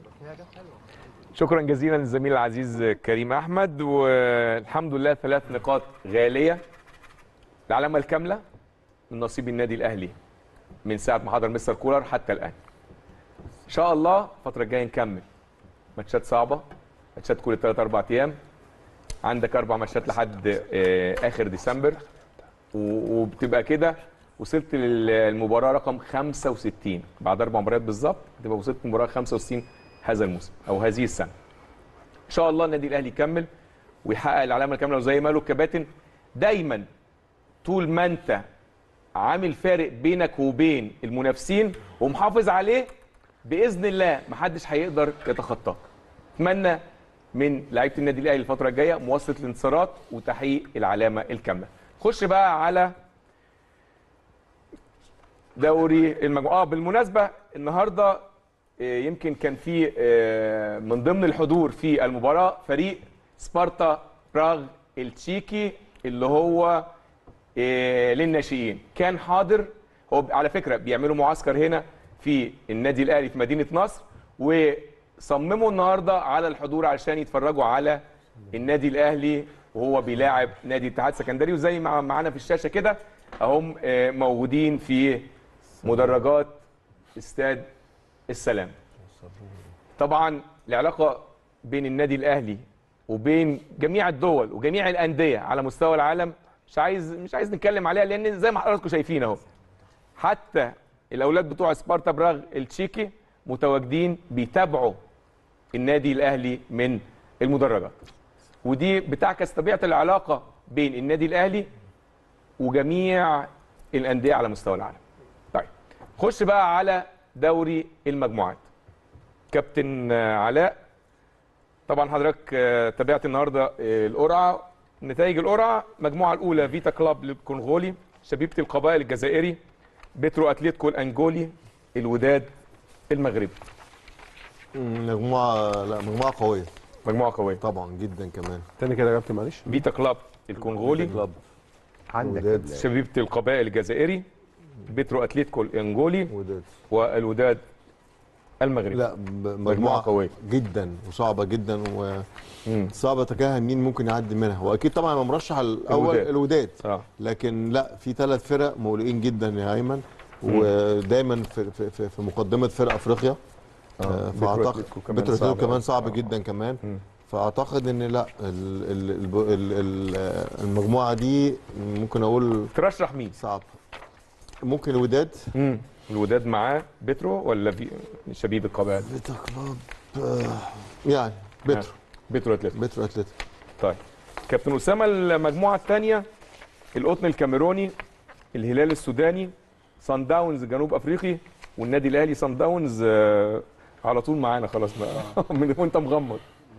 شكرا جزيلا للزميل العزيز كريم احمد والحمد لله ثلاث نقاط غاليه العلامه الكامله من نصيب النادي الاهلي من ساعه ما حضر مستر كولر حتى الان ان شاء الله الفتره الجايه نكمل ماتشات صعبه ماتشات كل 3 4 ايام عندك اربع ماتشات لحد آه، اخر ديسمبر و- وبتبقى كده وصلت للمباراه رقم 65 بعد اربع مباريات بالظبط تبقى وصلت للمباراه 65 هذا الموسم او هذه السنه ان شاء الله النادي الاهلي يكمل ويحقق العلامه الكامله وزي ما قالوا الكباتن دايما طول ما انت عامل فارق بينك وبين المنافسين ومحافظ عليه باذن الله محدش هيقدر يتخطاك اتمنى من لعيبه النادي الاهلي الفتره الجايه مواصله الانتصارات وتحقيق العلامه الكامله خش بقى على دوري المجموعه اه بالمناسبه النهارده آه، يمكن كان في آه، من ضمن الحضور في المباراه فريق سبارتا براغ التشيكي اللي هو آه، للناشئين كان حاضر هو على فكره بيعملوا معسكر هنا في النادي الاهلي في مدينه نصر وصمموا النهارده على الحضور عشان يتفرجوا على النادي الاهلي وهو بيلاعب نادي الاتحاد السكندري وزي ما معانا في الشاشه كده اهم آه، موجودين في مدرجات استاد السلام طبعا العلاقه بين النادي الاهلي وبين جميع الدول وجميع الانديه على مستوى العالم مش عايز مش عايز نتكلم عليها لان زي ما حضراتكم شايفين اهو حتى الاولاد بتوع سبارتا براغ التشيكي متواجدين بيتابعوا النادي الاهلي من المدرجات ودي بتعكس طبيعه العلاقه بين النادي الاهلي وجميع الانديه على مستوى العالم طيب خش بقى على دوري المجموعات كابتن آه، علاء طبعا حضرتك آه، تابعت النهارده آه، القرعه نتائج القرعه المجموعه الاولى فيتا كلاب الكونغولي شبيبه القبائل الجزائري بيترو اتليتيكو الانجولي الوداد المغربي مجموعه لا مجموعه قويه مجموعه قويه طبعا جدا كمان تاني كده يا كابتن معلش فيتا كلاب الكونغولي كلاب عندك وداد. ال- شبيبه القبائل الجزائري بيترو اتليتيكو الانجولي وداد والوداد المغربي لا ب- مجموعة مجموعه قوية. جدا وصعبه جدا مم. وصعب اتكهن مين ممكن يعدي منها واكيد طبعا هو مرشح الاول الوداد. الوداد اه لكن لا في ثلاث فرق مولئين جدا يا ايمن ودايما في, في, في, في مقدمه فرق افريقيا آه بيترو فاعتقد أتلتيكو كمان بترو صعب أتلتيكو كمان أوي. صعب آه. جدا كمان مم. فاعتقد ان لا ال- ال- الب- ال- ال- المجموعه دي ممكن اقول ترشح مين؟ صعب ممكن الوداد مم. الوداد معاه بيترو ولا في شبيب القبائل؟ فيتا كلوب آه، يعني بترو بيترو اتلتيكو بترو اتلتيكو طيب كابتن اسامه المجموعه الثانيه القطن الكاميروني الهلال السوداني صن داونز جنوب افريقي والنادي الاهلي صن داونز آه، على طول معانا خلاص بقى من وانت مغمض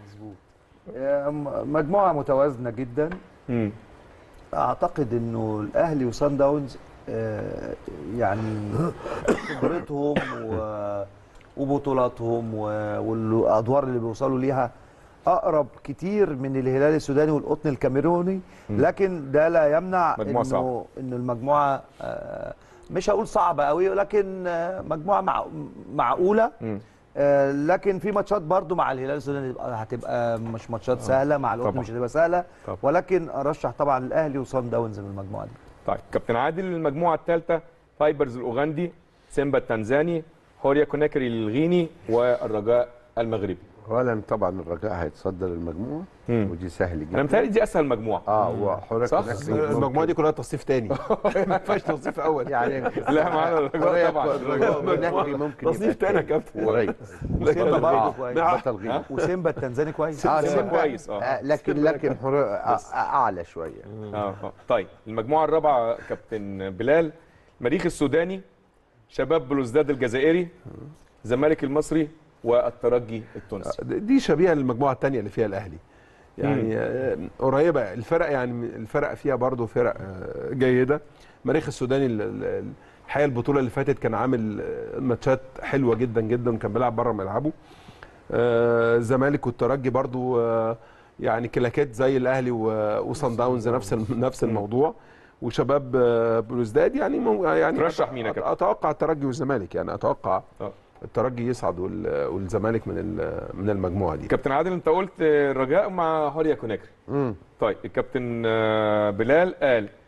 آه، م- مجموعه متوازنه جدا مم. اعتقد انه الاهلي وصن داونز آه، يعني خبرتهم و- وبطولاتهم و- والادوار اللي بيوصلوا ليها اقرب كتير من الهلال السوداني والقطن الكاميروني لكن ده لا يمنع مجموعة صعبة. انه ان المجموعه آه، مش هقول صعبه قوي ولكن آه، مجموعه مع معقوله مم. آه، لكن في ماتشات برضو مع الهلال السوداني هتبقى- هتبقى مش ماتشات سهله مع القطن طبعا. مش هتبقى سهله طبعا. ولكن ارشح طبعا الاهلي وصن داونز من المجموعه دي طيب كابتن عادل المجموعه الثالثه فايبرز الاوغندي سيمبا التنزاني هوريا كوناكري الغيني والرجاء المغربي اولا طبعا الرجاء هيتصدر المجموعه مم. ودي سهل جدا انا متهيألي دي اسهل مجموعه اه وحضرتك صح؟ هناك المجموعه دي كلها تصنيف تاني ما فيهاش تصنيف اول يعني لا معانا الرجاء طبعا هناك ممكن تصنيف يبقى تاني يا كابتن قريب وسيمبا برضه آه. كويس نعم. بطل غير وسيمبا التنزاني كويس اه سيمبا سيمبا كويس، آه. آه، لكن لكن حر- آه، اعلى شويه اه آه. طيب المجموعه الرابعه كابتن بلال مريخ السوداني شباب بلوزداد الجزائري زمالك المصري والترجي التونسي دي شبيهه للمجموعه الثانيه اللي فيها الاهلي يعني آه، قريبه الفرق يعني الفرق فيها برضو فرق آه، جيده مريخ السوداني ال- ال- الحقيقه البطوله اللي فاتت كان عامل آه، ماتشات حلوه جدا جدا وكان بيلعب بره ملعبه آه، الزمالك والترجي برضو آه، يعني كلاكات زي الاهلي و- وصن داونز نفس الم- نفس الموضوع وشباب آه، بلوزداد يعني مو- يعني ترشح مين يا أت- كابتن؟ اتوقع الترجي والزمالك يعني اتوقع آه. الترجي يصعد وال- والزمالك من ال- من المجموعه دي كابتن عادل انت قلت الرجاء مع هوريا كوناكري مم. طيب الكابتن آه، بلال قال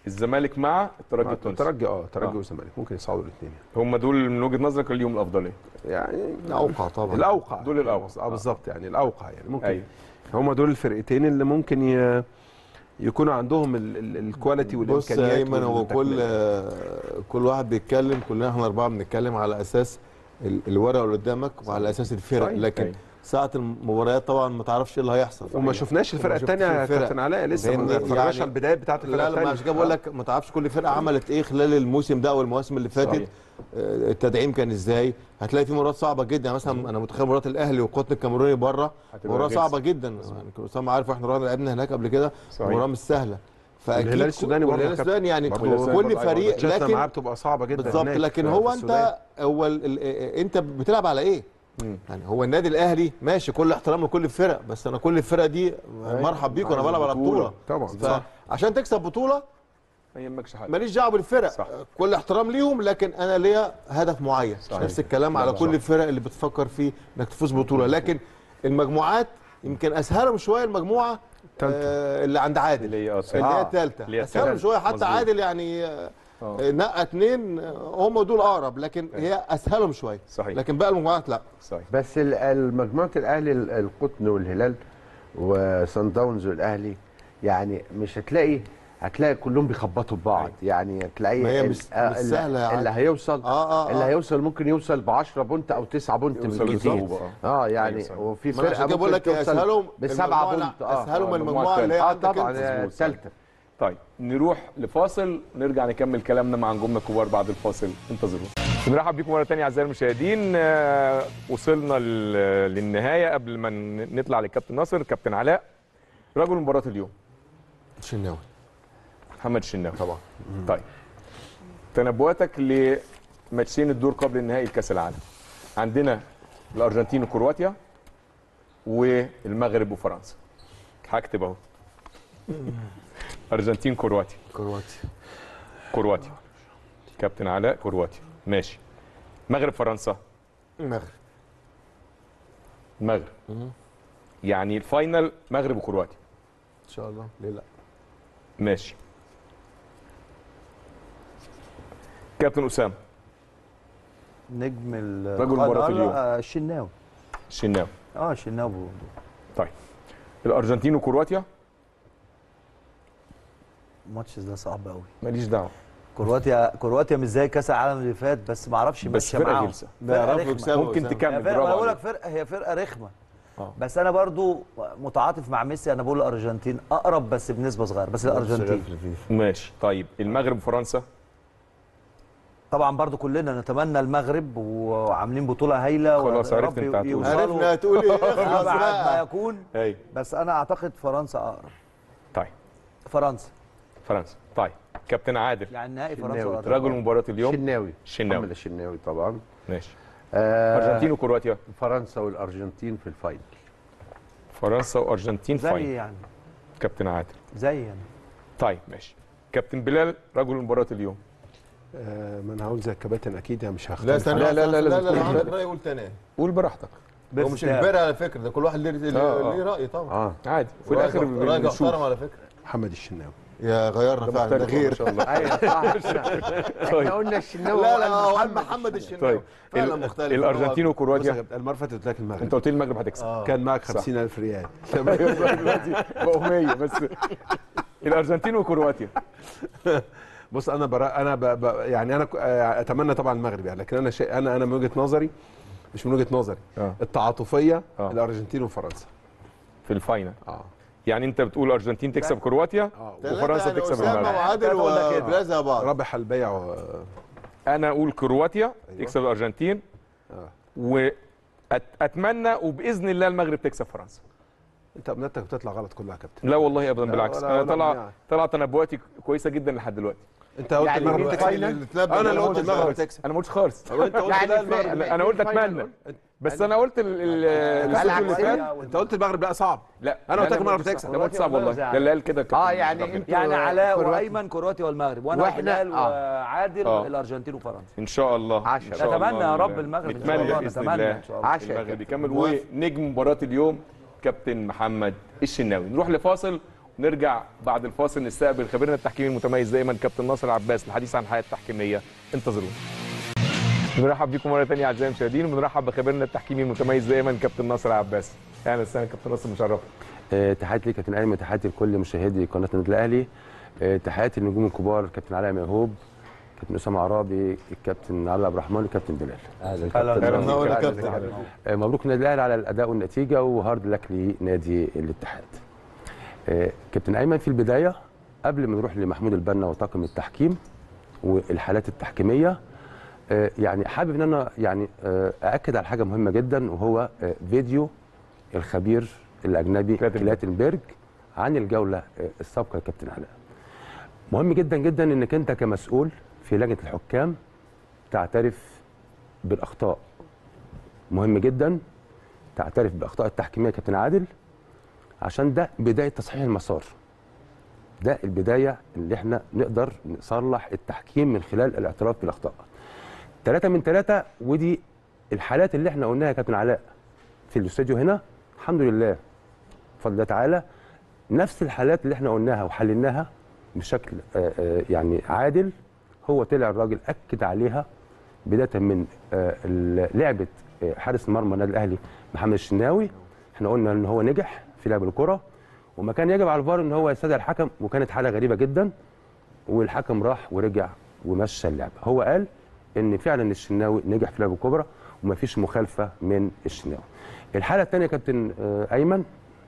الزمالك مع الترجي التونسي الترجي اه الترجي آه. والزمالك ممكن يصعدوا الاثنين يعني. هم دول من وجهه نظرك اللي ليهم الافضليه يعني اوقع طبعا الاوقع دول الأوقع. اه بالظبط يعني الاوقع يعني ممكن ايوه هم دول الفرقتين اللي ممكن ي... يكونوا عندهم ال- ال- الكواليتي بص والامكانيات يا ايمن هو كل والتكملة. آه، كل واحد بيتكلم كلنا احنا اربعه بنتكلم على اساس ال- الورقه اللي قدامك وعلى اساس الفرق صحيح. لكن أيوة. ساعه المباريات طبعا ما تعرفش ايه اللي هيحصل وما شفناش الفرقه وما شفتش الثانيه يا الفرق. كابتن علاء لسه فاهمني؟ ما اتفرجناش يعني- على البدايات بتاعت الفرقه لا لا الثانيه ما عشان كده بقول لك ما تعرفش كل فرقه عملت ايه خلال الموسم ده او المواسم اللي فاتت صحيح. آه، التدعيم كان ازاي هتلاقي في مباريات صعبه جدا يعني مثلا انا متخيل مباراه الاهلي والقطن الكاميروني بره هتبقى مباراه غلسة. صعبه جدا يعني اسامه عارف واحنا رحنا لعبنا هناك قبل كده صحيح. مباراه مش سهله فاكيد والهلال السوداني برضه والهلال يا كابتن. السوداني يعني برضه الهلال كل برضه فريق ماتشاتنا لكن معاه بتبقى صعبه جدا بالظبط هناك لكن في- هو في السودان. انت هو ال- ال- انت بتلعب على ايه؟ مم. يعني هو النادي الاهلي ماشي كل احترام لكل الفرق بس انا كل الفرق دي مرحب بيك وانا بلعب على بطوله طبعا صح فعشان تكسب بطوله ما يهمكش حاجه ماليش دعوه بالفرق صح. كل احترام ليهم لكن انا ليا هدف معين صحيح. نفس الكلام على كل الفرق اللي بتفكر في انك تفوز بطوله لكن المجموعات يمكن اسهلهم شويه المجموعه آه اللي عند عادل اللي هي اللي هي آه. الثالثه اللي هي اسهلهم التالتة. شويه حتى مظبوط. عادل يعني آه، آه. نقى اثنين هم دول اقرب لكن هي اسهلهم شويه صحيح. لكن باقي المجموعات لا صحيح بس ال- المجموعه الاهلي ال- القطن والهلال وصن داونز والاهلي يعني مش هتلاقي هتلاقي كلهم بيخبطوا في بعض يعني هتلاقي ما هي ال- مش- آه، مش اللي- سهلة يا اللي عادل. هيوصل اه اه اللي آه. هيوصل ممكن يوصل ب 10 بونت او 9 بونت يوصل بالكتير بالظبط. اه يعني أيوة صح. وفي ما أنا عشان فرقه كده بقول ممكن لك توصل اسهلهم بسبعه المجموعة- بونت اه اسهلهم آه، المجموعه اللي هي اه عندك طبعا أنت. آه، الثالثه طيب نروح لفاصل نرجع نكمل كلامنا مع نجومنا الكبار بعد الفاصل انتظرونا بنرحب بيكم مره ثانيه اعزائي المشاهدين آه، وصلنا لل- للنهايه قبل ما ن- نطلع للكابتن ناصر كابتن علاء رجل مباراه اليوم شناوي محمد الشناوي طبعا طيب تنبؤاتك لماتشين الدور قبل النهائي لكاس العالم عندنا الارجنتين وكرواتيا والمغرب وفرنسا هكتب اهو ارجنتين كرواتيا كرواتيا كرواتيا كابتن علاء كرواتيا ماشي مغرب فرنسا المغرب المغرب يعني الفاينل مغرب وكرواتيا ان شاء الله ليه لا ماشي كابتن اسامه نجم ال رجل مباراة آه، اليوم. آه، الشناوي الشناوي اه الشناوي طيب الارجنتين وكرواتيا الماتش ده صعب قوي ماليش دعوه كرواتيا كرواتيا مش زي كاس العالم اللي فات بس ما اعرفش بس ماشيه فرقه معاهم غلسه بيعرفوا رخمة. يكسبوا ممكن أسامة. هي تكمل فرقه برافو انا بقول لك عليك. فرقه هي فرقه رخمه آه. بس انا برضو متعاطف مع ميسي انا بقول الارجنتين اقرب بس بنسبه صغيره بس الارجنتين ماشي طيب المغرب وفرنسا طبعا برضو كلنا نتمنى المغرب وعاملين بطوله هايله خلاص ويا عرفت رب انت هتقول. يوصلوا عرفنا هتقول ايه اخلص ابعد ما بقى يكون ايوه بس انا اعتقد فرنسا اقرب طيب فرنسا فرنسا طيب كابتن عادل يعني نهائي فرنسا شناوي. والأرجنتين. رجل مباراه اليوم الشناوي الشناوي. محمد الشناوي طبعا ماشي آه ارجنتين وكرواتيا فرنسا والارجنتين في الفاينل فرنسا وارجنتين زي فاين يعني كابتن عادل زي يعني طيب ماشي كابتن بلال رجل مباراه اليوم آه ما انا هقول زي الكباتن اكيد يعني مش هختلف لا استنى لا، لا، لا، لا لازم لا تكون عندك فرق. راي قول تاني قول براحتك هو مش اجباري على فكره ده كل واحد ليه ليه- آه، آه. ليه راي طبعا اه عادي في الاخر راي بنشوف محترم على فكره محمد الشناوي يا غيرنا فعلا ده مختلف ما غير شاء الله ايوه صح احنا قلنا الشناوي لا لا وقال هو قال محمد محمد الشناوي طيب فعلا ال- مختلف الارجنتين بص يا وكرواتيا كابتن، المره اللي فاتت قلت لك المغرب انت قلت لي المغرب هتكسب آه. كان معك صح. 50000 ريال دلوقتي بقوا 100 بس الارجنتين وكرواتيا بص انا برا انا ب... ب... يعني انا ك- آه، اتمنى طبعا المغرب يعني لكن انا شيء انا انا من وجهه نظري مش من وجهه نظري اه التعاطفيه آه. الارجنتين وفرنسا في الفاينل اه يعني انت بتقول الارجنتين تكسب كرواتيا اه وفرنسا تكسب اسامه المغرب وعادل كنت هقول لك كده. وبلازا بعض رابح البيع و... انا اقول كرواتيا أيوة. تكسب الارجنتين آه. واتمنى وباذن الله المغرب تكسب فرنسا انت امنيتك بتطلع غلط كلها يا كابتن لا والله ابدا لا بالعكس ولا- انا ولا طلع منيع. طلع تنبؤاتي كويسه جدا لحد دلوقتي انت قلت يعني المغرب في تكسب الفاينل؟ انا اللي قلت المغرب تكسب انا ما قلتش خالص انت قلت يعني لا في- المغرب انا أنا قلت اتمنى بس انا قلت ال- ال- الاستوديو اللي العكسية. فات انت قلت المغرب لا صعب لا أنا قلت لا، لك المغرب ما قلتش تكسب. صعب. لا ما قلتش صعب والله ده اللي قال كده اه كابتن يعني ربنا. انتوا يعني علاء كرواتيا. وايمن كرواتيا والمغرب وانا وإحنا- وبلال آه. وعادل آه. الارجنتين وفرنسا ان شاء الله عشرة. إن شاء الله نتمنى يا رب المغرب ان شاء نتمنى الله باذن نتمنى الله ان شاء الله عشرة المغرب يكمل ونجم مباراه اليوم كابتن محمد الشناوي نروح لفاصل نرجع بعد الفاصل نستقبل خبيرنا التحكيمي المتميز دايما كابتن ناصر عباس للحديث عن الحياه التحكيميه انتظرونا بنرحب بيكم مره ثانيه اعزائي المشاهدين وبنرحب بخبيرنا التحكيمي المتميز دايما كابتن ناصر عباس اهلا وسهلا كابتن ناصر مشرف آه، تحياتي ليك كابتن ايمن تحياتي لكل مشاهدي قناه النادي الاهلي آه، تحياتي للنجوم الكبار كابتن علاء ميهوب كابتن اسامه عرابي الكابتن علي عبد الرحمن والكابتن بلال أهلا بيك. يا كابتن آه، مبروك النادي الاهلي على الاداء والنتيجه وهارد لك لنادي الاتحاد آه، كابتن ايمن في البدايه قبل ما نروح لمحمود البنا وطاقم التحكيم والحالات التحكيميه آه، يعني حابب ان انا يعني آه، ااكد على حاجه مهمه جدا وهو آه، فيديو الخبير الاجنبي كلاتنبرج. كلاتنبرج عن الجوله آه، السابقه يا كابتن علاء مهم جدا جدا انك انت كمسؤول في لجنه الحكام تعترف بالاخطاء مهم جدا تعترف باخطاء التحكيميه يا كابتن عادل عشان ده بدايه تصحيح المسار ده البدايه اللي احنا نقدر نصلح التحكيم من خلال الاعتراف بالاخطاء ثلاثة من ثلاثة ودي الحالات اللي احنا قلناها يا كابتن علاء في الاستوديو هنا الحمد لله بفضل الله تعالى نفس الحالات اللي احنا قلناها وحللناها بشكل آه، آه، يعني عادل هو طلع الراجل اكد عليها بدايه من آه، ال- لعبه آه، حارس مرمى النادي الاهلي محمد الشناوي احنا قلنا ان هو نجح في لعب الكره وما كان يجب على الفار ان هو يستدعي الحكم وكانت حاله غريبه جدا والحكم راح ورجع ومشى اللعبه هو قال ان فعلا الشناوي نجح في لعب الكبرى ومفيش مخالفه من الشناوي الحاله الثانيه يا كابتن آه، ايمن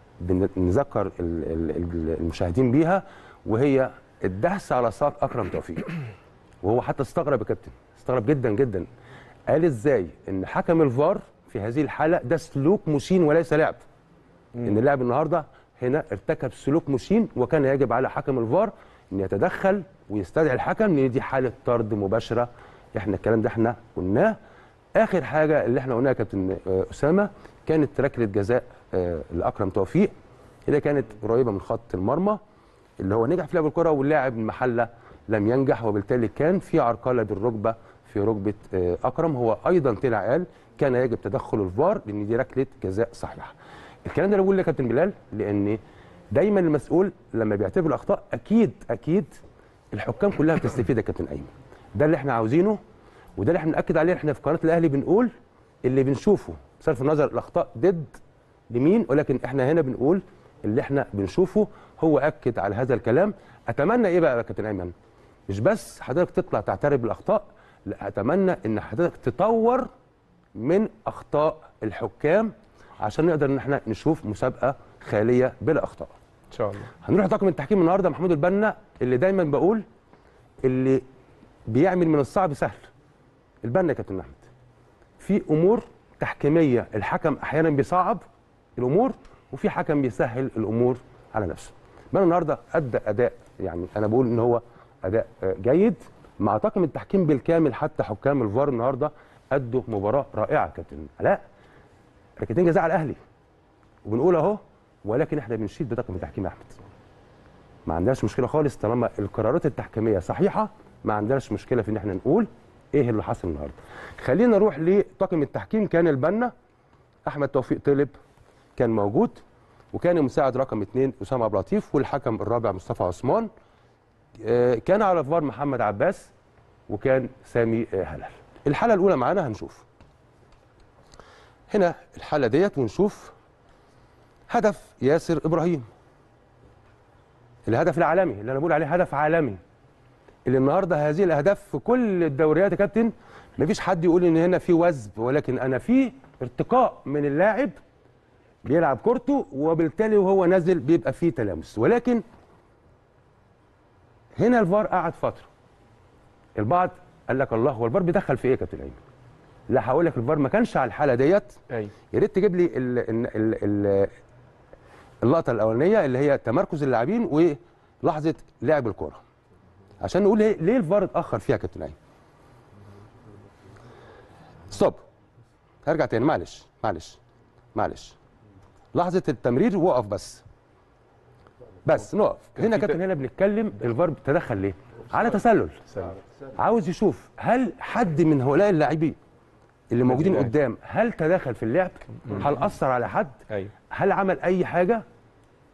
بنذكر ال- ال- ال- المشاهدين بيها وهي الدهس على ساق اكرم توفيق وهو حتى استغرب يا كابتن استغرب جدا جدا قال ازاي ان حكم الفار في هذه الحاله ده سلوك مشين وليس لعب ان اللاعب النهارده هنا ارتكب سلوك مشين وكان يجب على حكم الفار ان يتدخل ويستدعي الحكم لان دي حاله طرد مباشره احنا الكلام ده احنا قلناه اخر حاجه اللي احنا قلناها يا كابتن آه، اسامه كانت ركله جزاء آه، لاكرم توفيق اللي كانت قريبه من خط المرمى اللي هو نجح في لعب الكره واللاعب المحله لم ينجح وبالتالي كان في عرقله بالركبه في ركبه آه، اكرم هو ايضا طلع قال كان يجب تدخل الفار لان دي ركله جزاء صحيحه الكلام ده انا بقول لك يا كابتن بلال لان دايما المسؤول لما بيعتبر الاخطاء اكيد اكيد الحكام كلها بتستفيد يا كابتن ايمن ده اللي احنا عاوزينه وده اللي احنا بناكد عليه احنا في قناه الاهلي بنقول اللي بنشوفه بصرف النظر الاخطاء ضد لمين ولكن احنا هنا بنقول اللي احنا بنشوفه هو اكد على هذا الكلام اتمنى ايه بقى يا كابتن ايمن مش بس حضرتك تطلع تعترف بالاخطاء لا اتمنى ان حضرتك تطور من اخطاء الحكام عشان نقدر ان احنا نشوف مسابقه خاليه بلا اخطاء ان شاء الله هنروح لطاقم التحكيم النهارده محمود البنا اللي دايما بقول اللي بيعمل من الصعب سهل البنا يا كابتن احمد في امور تحكيميه الحكم احيانا بيصعب الامور وفي حكم بيسهل الامور على نفسه بنا النهارده ادى اداء يعني انا بقول ان هو اداء آه، جيد مع طاقم التحكيم بالكامل حتى حكام الفار النهارده ادوا مباراه رائعه يا كابتن علاء ركلتين جزاء على الاهلي وبنقول اهو ولكن احنا بنشيد بطاقم التحكيم يا احمد ما عندناش مشكله خالص طالما القرارات التحكيميه صحيحه ما عندناش مشكله في ان احنا نقول ايه اللي حصل النهارده خلينا نروح لطاقم التحكيم كان البنا احمد توفيق طلب كان موجود وكان المساعد رقم اثنين اسامه عبد اللطيف والحكم الرابع مصطفى عثمان آه، كان على الفار محمد عباس وكان سامي آه، هلال الحاله الاولى معانا هنشوف هنا الحاله ديت ونشوف هدف ياسر ابراهيم الهدف العالمي اللي انا بقول عليه هدف عالمي اللي النهارده هذه الاهداف في كل الدوريات يا كابتن مفيش حد يقول ان هنا في وثب ولكن انا في ارتقاء من اللاعب بيلعب كورته وبالتالي وهو نازل بيبقى فيه تلامس ولكن هنا الفار قعد فتره البعض قال لك الله هو الفار بيدخل في ايه يا كابتن ايمن؟ لا هقول لك الفار ما كانش على الحاله ديت ايوه يا ريت تجيب لي ال ال ال ال اللقطه الاولانيه اللي هي تمركز اللاعبين ولحظه لعب الكره عشان نقول ليه, ليه الفار اتاخر فيها يا كابتن ايمن ستوب هرجع تاني معلش معلش معلش لحظه التمرير وقف بس بس نقف هنا يا كابتن هنا بنتكلم الفار تدخل ليه على تسلل عاوز يشوف هل حد من هؤلاء اللاعبين اللي موجودين الأهلي. قدام هل تدخل في اللعب هل اثر على حد ايوه هل عمل اي حاجه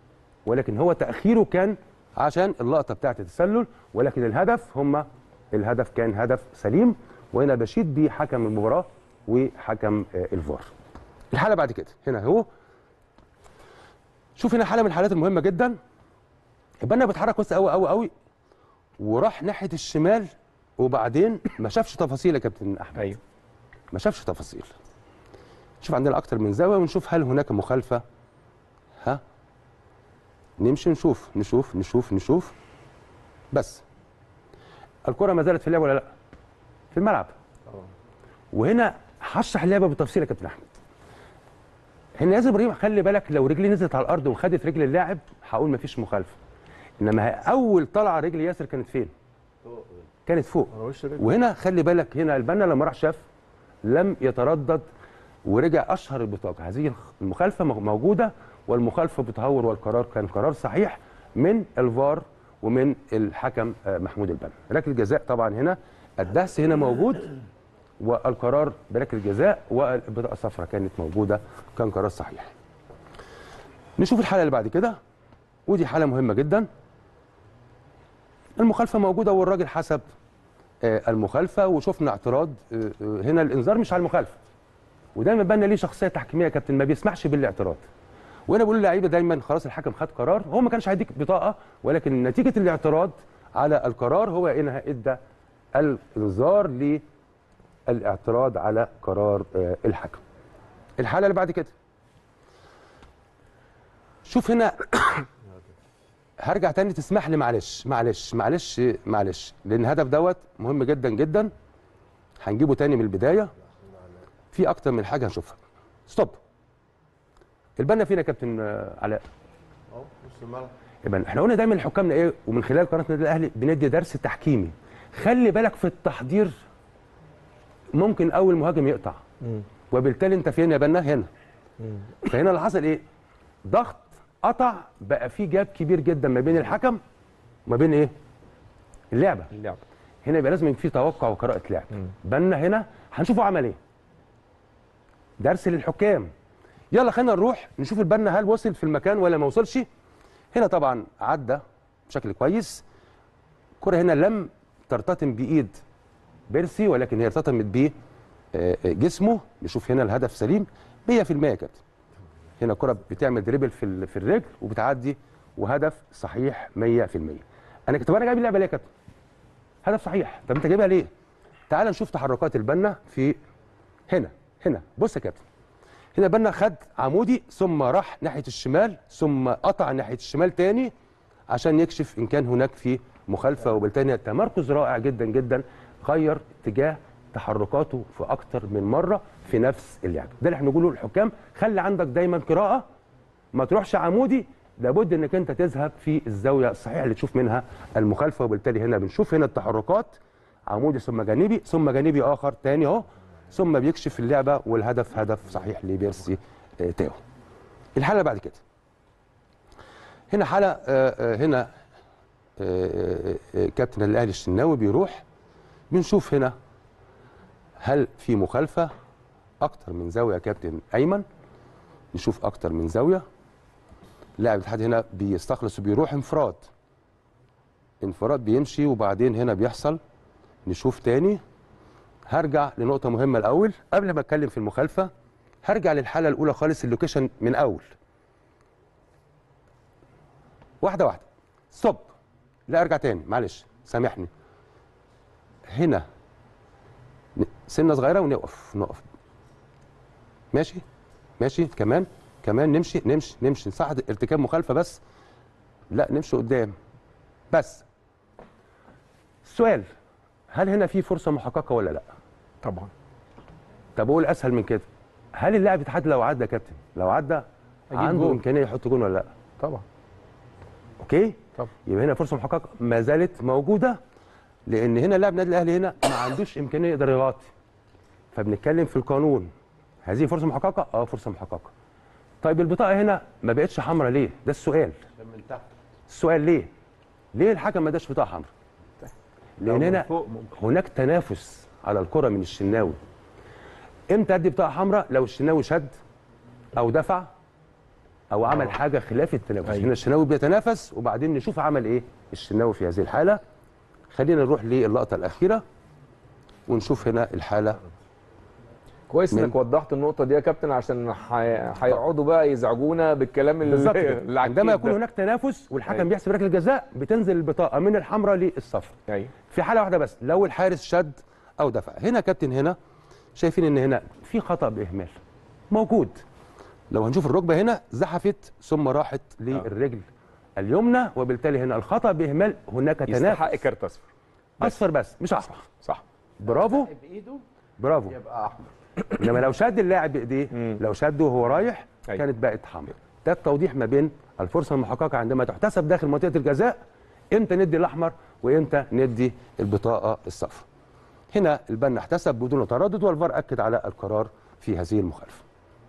ولكن هو تاخيره كان عشان اللقطه بتاعت التسلل ولكن الهدف هم الهدف كان هدف سليم وهنا بشيد بحكم المباراه وحكم آه، الفار الحاله بعد كده هنا اهو شوف هنا حاله من الحالات المهمه جدا البنا بيتحرك كويس قوي قوي قوي وراح ناحيه الشمال وبعدين ما شافش تفاصيل يا كابتن احمد ايوه ما شافش تفاصيل شوف عندنا اكتر من زاويه ونشوف هل هناك مخالفه ها نمشي نشوف نشوف نشوف نشوف بس الكره ما زالت في اللعب ولا لا في الملعب وهنا هشرح اللعبه بالتفصيل يا كابتن احمد هنا ياسر ابراهيم خلي بالك لو رجلي نزلت على الارض وخدت رجل اللاعب هقول مفيش مخالفه انما اول طلعه رجل ياسر كانت فين كانت فوق على وش رجله. وهنا خلي بالك هنا البنا لما راح شاف لم يتردد ورجع اشهر البطاقه هذه المخالفه مو- موجوده والمخالفه بتهور والقرار كان قرار صحيح من الفار ومن الحكم آه، محمود البنا ركله الجزاء طبعا هنا الدهس هنا موجود والقرار بركله الجزاء والبطاقه الصفراء كانت موجوده كان قرار صحيح نشوف الحاله اللي بعد كده ودي حاله مهمه جدا المخالفه موجوده والراجل حسب آه، المخالفه وشفنا اعتراض آه، آه، هنا الانذار مش على المخالفه ودايما بقى ليه شخصيه تحكيميه يا كابتن ما بيسمحش بالاعتراض وانا بقول للعيبه دايما خلاص الحكم خد قرار هو ما كانش هيديك بطاقه ولكن نتيجه الاعتراض على القرار هو انها ادى الانذار للاعتراض على قرار آه، الحكم الحاله اللي بعد كده شوف هنا هرجع تاني تسمح لي معلش معلش معلش معلش لان الهدف دوت مهم جدا جدا هنجيبه تاني من البدايه في اكتر من حاجه هنشوفها ستوب البنا فينا يا كابتن آه، علاء اهو نص الملعب يبقى احنا قلنا دايما حكامنا ايه ومن خلال قناه النادي الاهلي بندي درس تحكيمي خلي بالك في التحضير ممكن اول مهاجم يقطع وبالتالي انت فين يا بنا هنا فهنا اللي حصل ايه ضغط قطع بقى في جاب كبير جدا ما بين الحكم وما بين ايه اللعبه اللعب هنا يبقى لازم يبقى في توقع وقراءه لعب بنا هنا هنشوفه عمل ايه درس للحكام يلا خلينا نروح نشوف البنا هل وصل في المكان ولا ما وصلش هنا طبعا عدى بشكل كويس الكره هنا لم ترتطم بايد بيرسي ولكن هي ارتطمت ب جسمه نشوف هنا الهدف سليم 100% يا كابتن هنا الكره بتعمل دريبل في ال- في الرجل وبتعدي وهدف صحيح 100% انا كنت انا جايب اللعبه ليه يا كابتن هدف صحيح طب انت جايبها ليه تعال نشوف تحركات البنا في هنا هنا بص يا كابتن هنا بنا خد عمودي ثم راح ناحيه الشمال ثم قطع ناحيه الشمال تاني عشان يكشف ان كان هناك في مخالفه وبالتالي تمركز رائع جدا جدا غير اتجاه تحركاته في اكتر من مره في نفس اللعبه ده اللي احنا بنقوله للحكام خلي عندك دايما قراءه ما تروحش عمودي لابد انك انت تذهب في الزاويه الصحيحه اللي تشوف منها المخالفه وبالتالي هنا بنشوف هنا التحركات عمودي ثم جانبي ثم جانبي اخر تاني اهو ثم بيكشف اللعبه والهدف هدف صحيح لبيرسي آه، تاو الحاله اللي بعد كده هنا حاله آه، آه، هنا آه، آه، آه، كابتن الاهلي الشناوي بيروح بنشوف هنا هل في مخالفه اكتر من زاويه يا كابتن ايمن نشوف اكتر من زاويه لاعب الاتحاد هنا بيستخلص وبيروح انفراد انفراد بيمشي وبعدين هنا بيحصل نشوف تاني هرجع لنقطة مهمة الأول قبل ما أتكلم في المخالفة هرجع للحالة الأولى خالص اللوكيشن من أول واحدة واحدة ستوب لا أرجع تاني معلش سامحني هنا ن- سنة صغيرة ونقف نقف ماشي ماشي كمان كمان نمشي نمشي نمشي صح ارتكاب مخالفة بس لا نمشي قدام بس السؤال هل هنا في فرصة محققة ولا لا؟ طبعا طب اقول اسهل من كده هل اللاعب الاتحاد لو عدى يا كابتن لو عدى هيجيب عنده جول. امكانيه يحط جون ولا لا طبعا اوكي طبعا. يبقى هنا فرصه محققه ما زالت موجوده لان هنا لاعب النادي الاهلي هنا ما عندوش امكانيه يقدر يغطي فبنتكلم في القانون هذه فرصه محققه اه فرصه محققه طيب البطاقه هنا ما بقتش حمراء ليه ده السؤال من تحت السؤال ليه ليه الحكم ما اداش بطاقه حمراء لان هنا فوق ممكن هناك تنافس على الكره من الشناوي امتى ادي بطاقه حمراء لو الشناوي شد او دفع او عمل حاجه خلاف التنافس هنا الشناوي بيتنافس وبعدين نشوف عمل ايه الشناوي في هذه الحاله خلينا نروح للقطه الاخيره ونشوف هنا الحاله كويس من- انك وضحت النقطه دي يا كابتن عشان هي- هيقعدوا بقى يزعجونا بالكلام اللي بالظبط كده. اللي على عندما الكيس يكون ده. هناك تنافس والحكم أيوة. بيحسب ركله جزاء بتنزل البطاقه من الحمراء للصفر ايوه في حاله واحده بس لو الحارس شد او دفع هنا يا كابتن هنا شايفين ان هنا في خطا باهمال موجود لو هنشوف الركبه هنا زحفت ثم راحت للرجل اليمنى وبالتالي هنا الخطا باهمال هناك يستحق تنافس كارت اصفر اصفر بس مش احمر صح برافو بايده برافو يبقى احمر انما لو شد اللاعب بايديه لو شده وهو رايح أيوة. كانت بقت حمراء ده التوضيح ما بين الفرصه المحققه عندما تحتسب داخل منطقه الجزاء امتى ندي الاحمر وامتى ندي البطاقه الصفراء هنا البنا احتسب بدون تردد والفار اكد على القرار في هذه المخالفه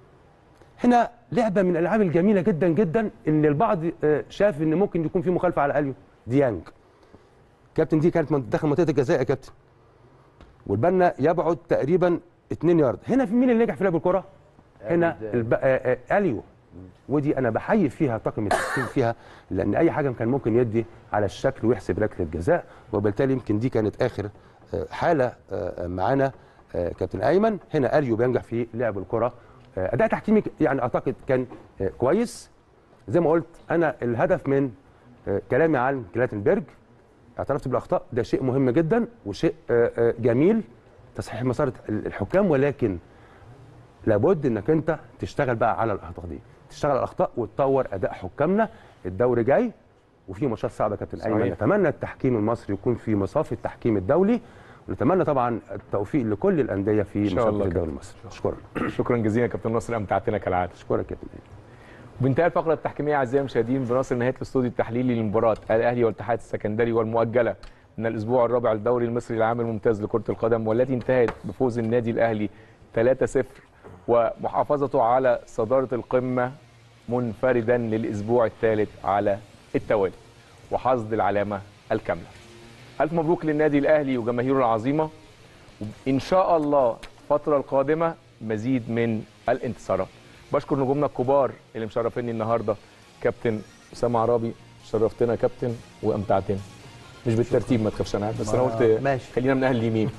هنا لعبه من الالعاب الجميله جدا جدا اللي البعض آه، شاف ان ممكن يكون في مخالفه على اليو ديانج كابتن دي كانت من- داخل منطقه الجزاء يا كابتن والبنا يبعد تقريبا 2 يارد هنا في مين اللي نجح في لعب الكره هنا الب... آه آه اليو ودي انا بحيي فيها طاقم التحكيم فيها لان اي حاجه كان ممكن يدي على الشكل ويحسب ركله جزاء وبالتالي يمكن دي كانت اخر آه، حاله آه، معانا آه، كابتن ايمن هنا اليو بينجح في لعب الكره آه، اداء تحكيمي يعني اعتقد كان آه، كويس زي ما قلت انا الهدف من آه، كلامي عن جلاتنبرج اعترفت بالاخطاء ده شيء مهم جدا وشيء آه، آه، جميل تصحيح مسار الحكام ولكن لابد انك انت تشتغل بقى على الاخطاء دي تشتغل على الاخطاء وتطور اداء حكامنا الدوري جاي وفي ماتشات صعبه يا كابتن ايمن صحيح. نتمنى التحكيم المصري يكون في مصاف التحكيم الدولي ونتمنى طبعا التوفيق لكل الانديه في شاء مسابقه الله الدوري كابتن. المصري اشكرك شكرا جزيلا يا كابتن ناصر امتعتنا كالعاده اشكرك يا كابتن ايمن وبانتهاء الفقره التحكيميه اعزائي المشاهدين بنصل نهايه الاستوديو التحليلي لمباراه الاهلي والاتحاد السكندري والمؤجله من الاسبوع الرابع للدوري المصري العام الممتاز لكره القدم والتي انتهت بفوز النادي الاهلي 3-0 ومحافظته على صداره القمه منفردا للاسبوع الثالث على التوالي وحصد العلامه الكامله. الف مبروك للنادي الاهلي وجماهيره العظيمه ان شاء الله الفتره القادمه مزيد من الانتصارات بشكر نجومنا الكبار اللي مشرفيني النهارده كابتن اسامه عرابي شرفتنا يا كابتن وامتعتنا مش بالترتيب ما تخافش انا عارف بس انا ما- قلت ماشي. خلينا من اهل اليمين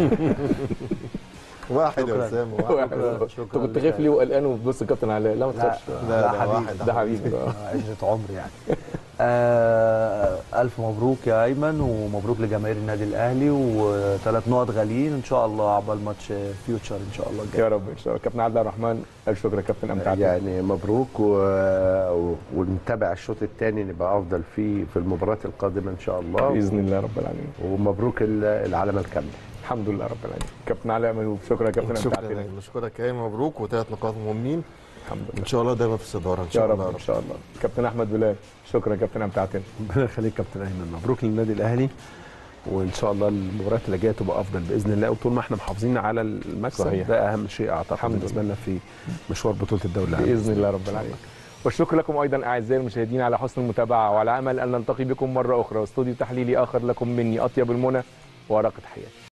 واحد يا شكراً. اسامه واحد انت شكراً كنت خايف ليه وقلقان وبتبص الكابتن على لا ما لا تخافش لا، ده ده حبيبي واحد. ده حبيبي آه. عشرة عمر يعني آه ألف مبروك يا أيمن ومبروك لجماهير النادي الأهلي وثلاث نقط غاليين إن شاء الله عقبال ماتش فيوتشر إن شاء الله الجاي يا رب ان شاء الله كابتن عبد الرحمن الف شكر يا كابتن امتعتنا يعني مبروك و... و... ونتابع الشوط الثاني نبقى افضل فيه في المباريات القادمه ان شاء الله باذن الله رب العالمين ومبروك ال- العلامه الكامله الحمد لله رب العالمين كابتن علي امل شكرا يا كابتن شكرا امتعتنا نشكرك يا ايمن مبروك وثلاث نقاط مهمين الحمد لله ان شاء الله دايما في الصداره ان يا شاء رب الله ان شاء الله كابتن احمد بلال شكرا يا كابتن امتعتنا ربنا يخليك كابتن ايمن مبروك للنادي الاهلي وان شاء الله المباريات اللي جايه تبقى افضل باذن الله وطول ما احنا محافظين على المكسب صحيح. ده اهم شيء اعتقد الحمد بالنسبه لنا في مشوار بطوله الدوري العام باذن الله رب العالمين والشكر لكم ايضا اعزائي المشاهدين على حسن المتابعه وعلى امل ان نلتقي بكم مره اخرى واستوديو تحليلي اخر لكم مني اطيب المنى وارق تحياتي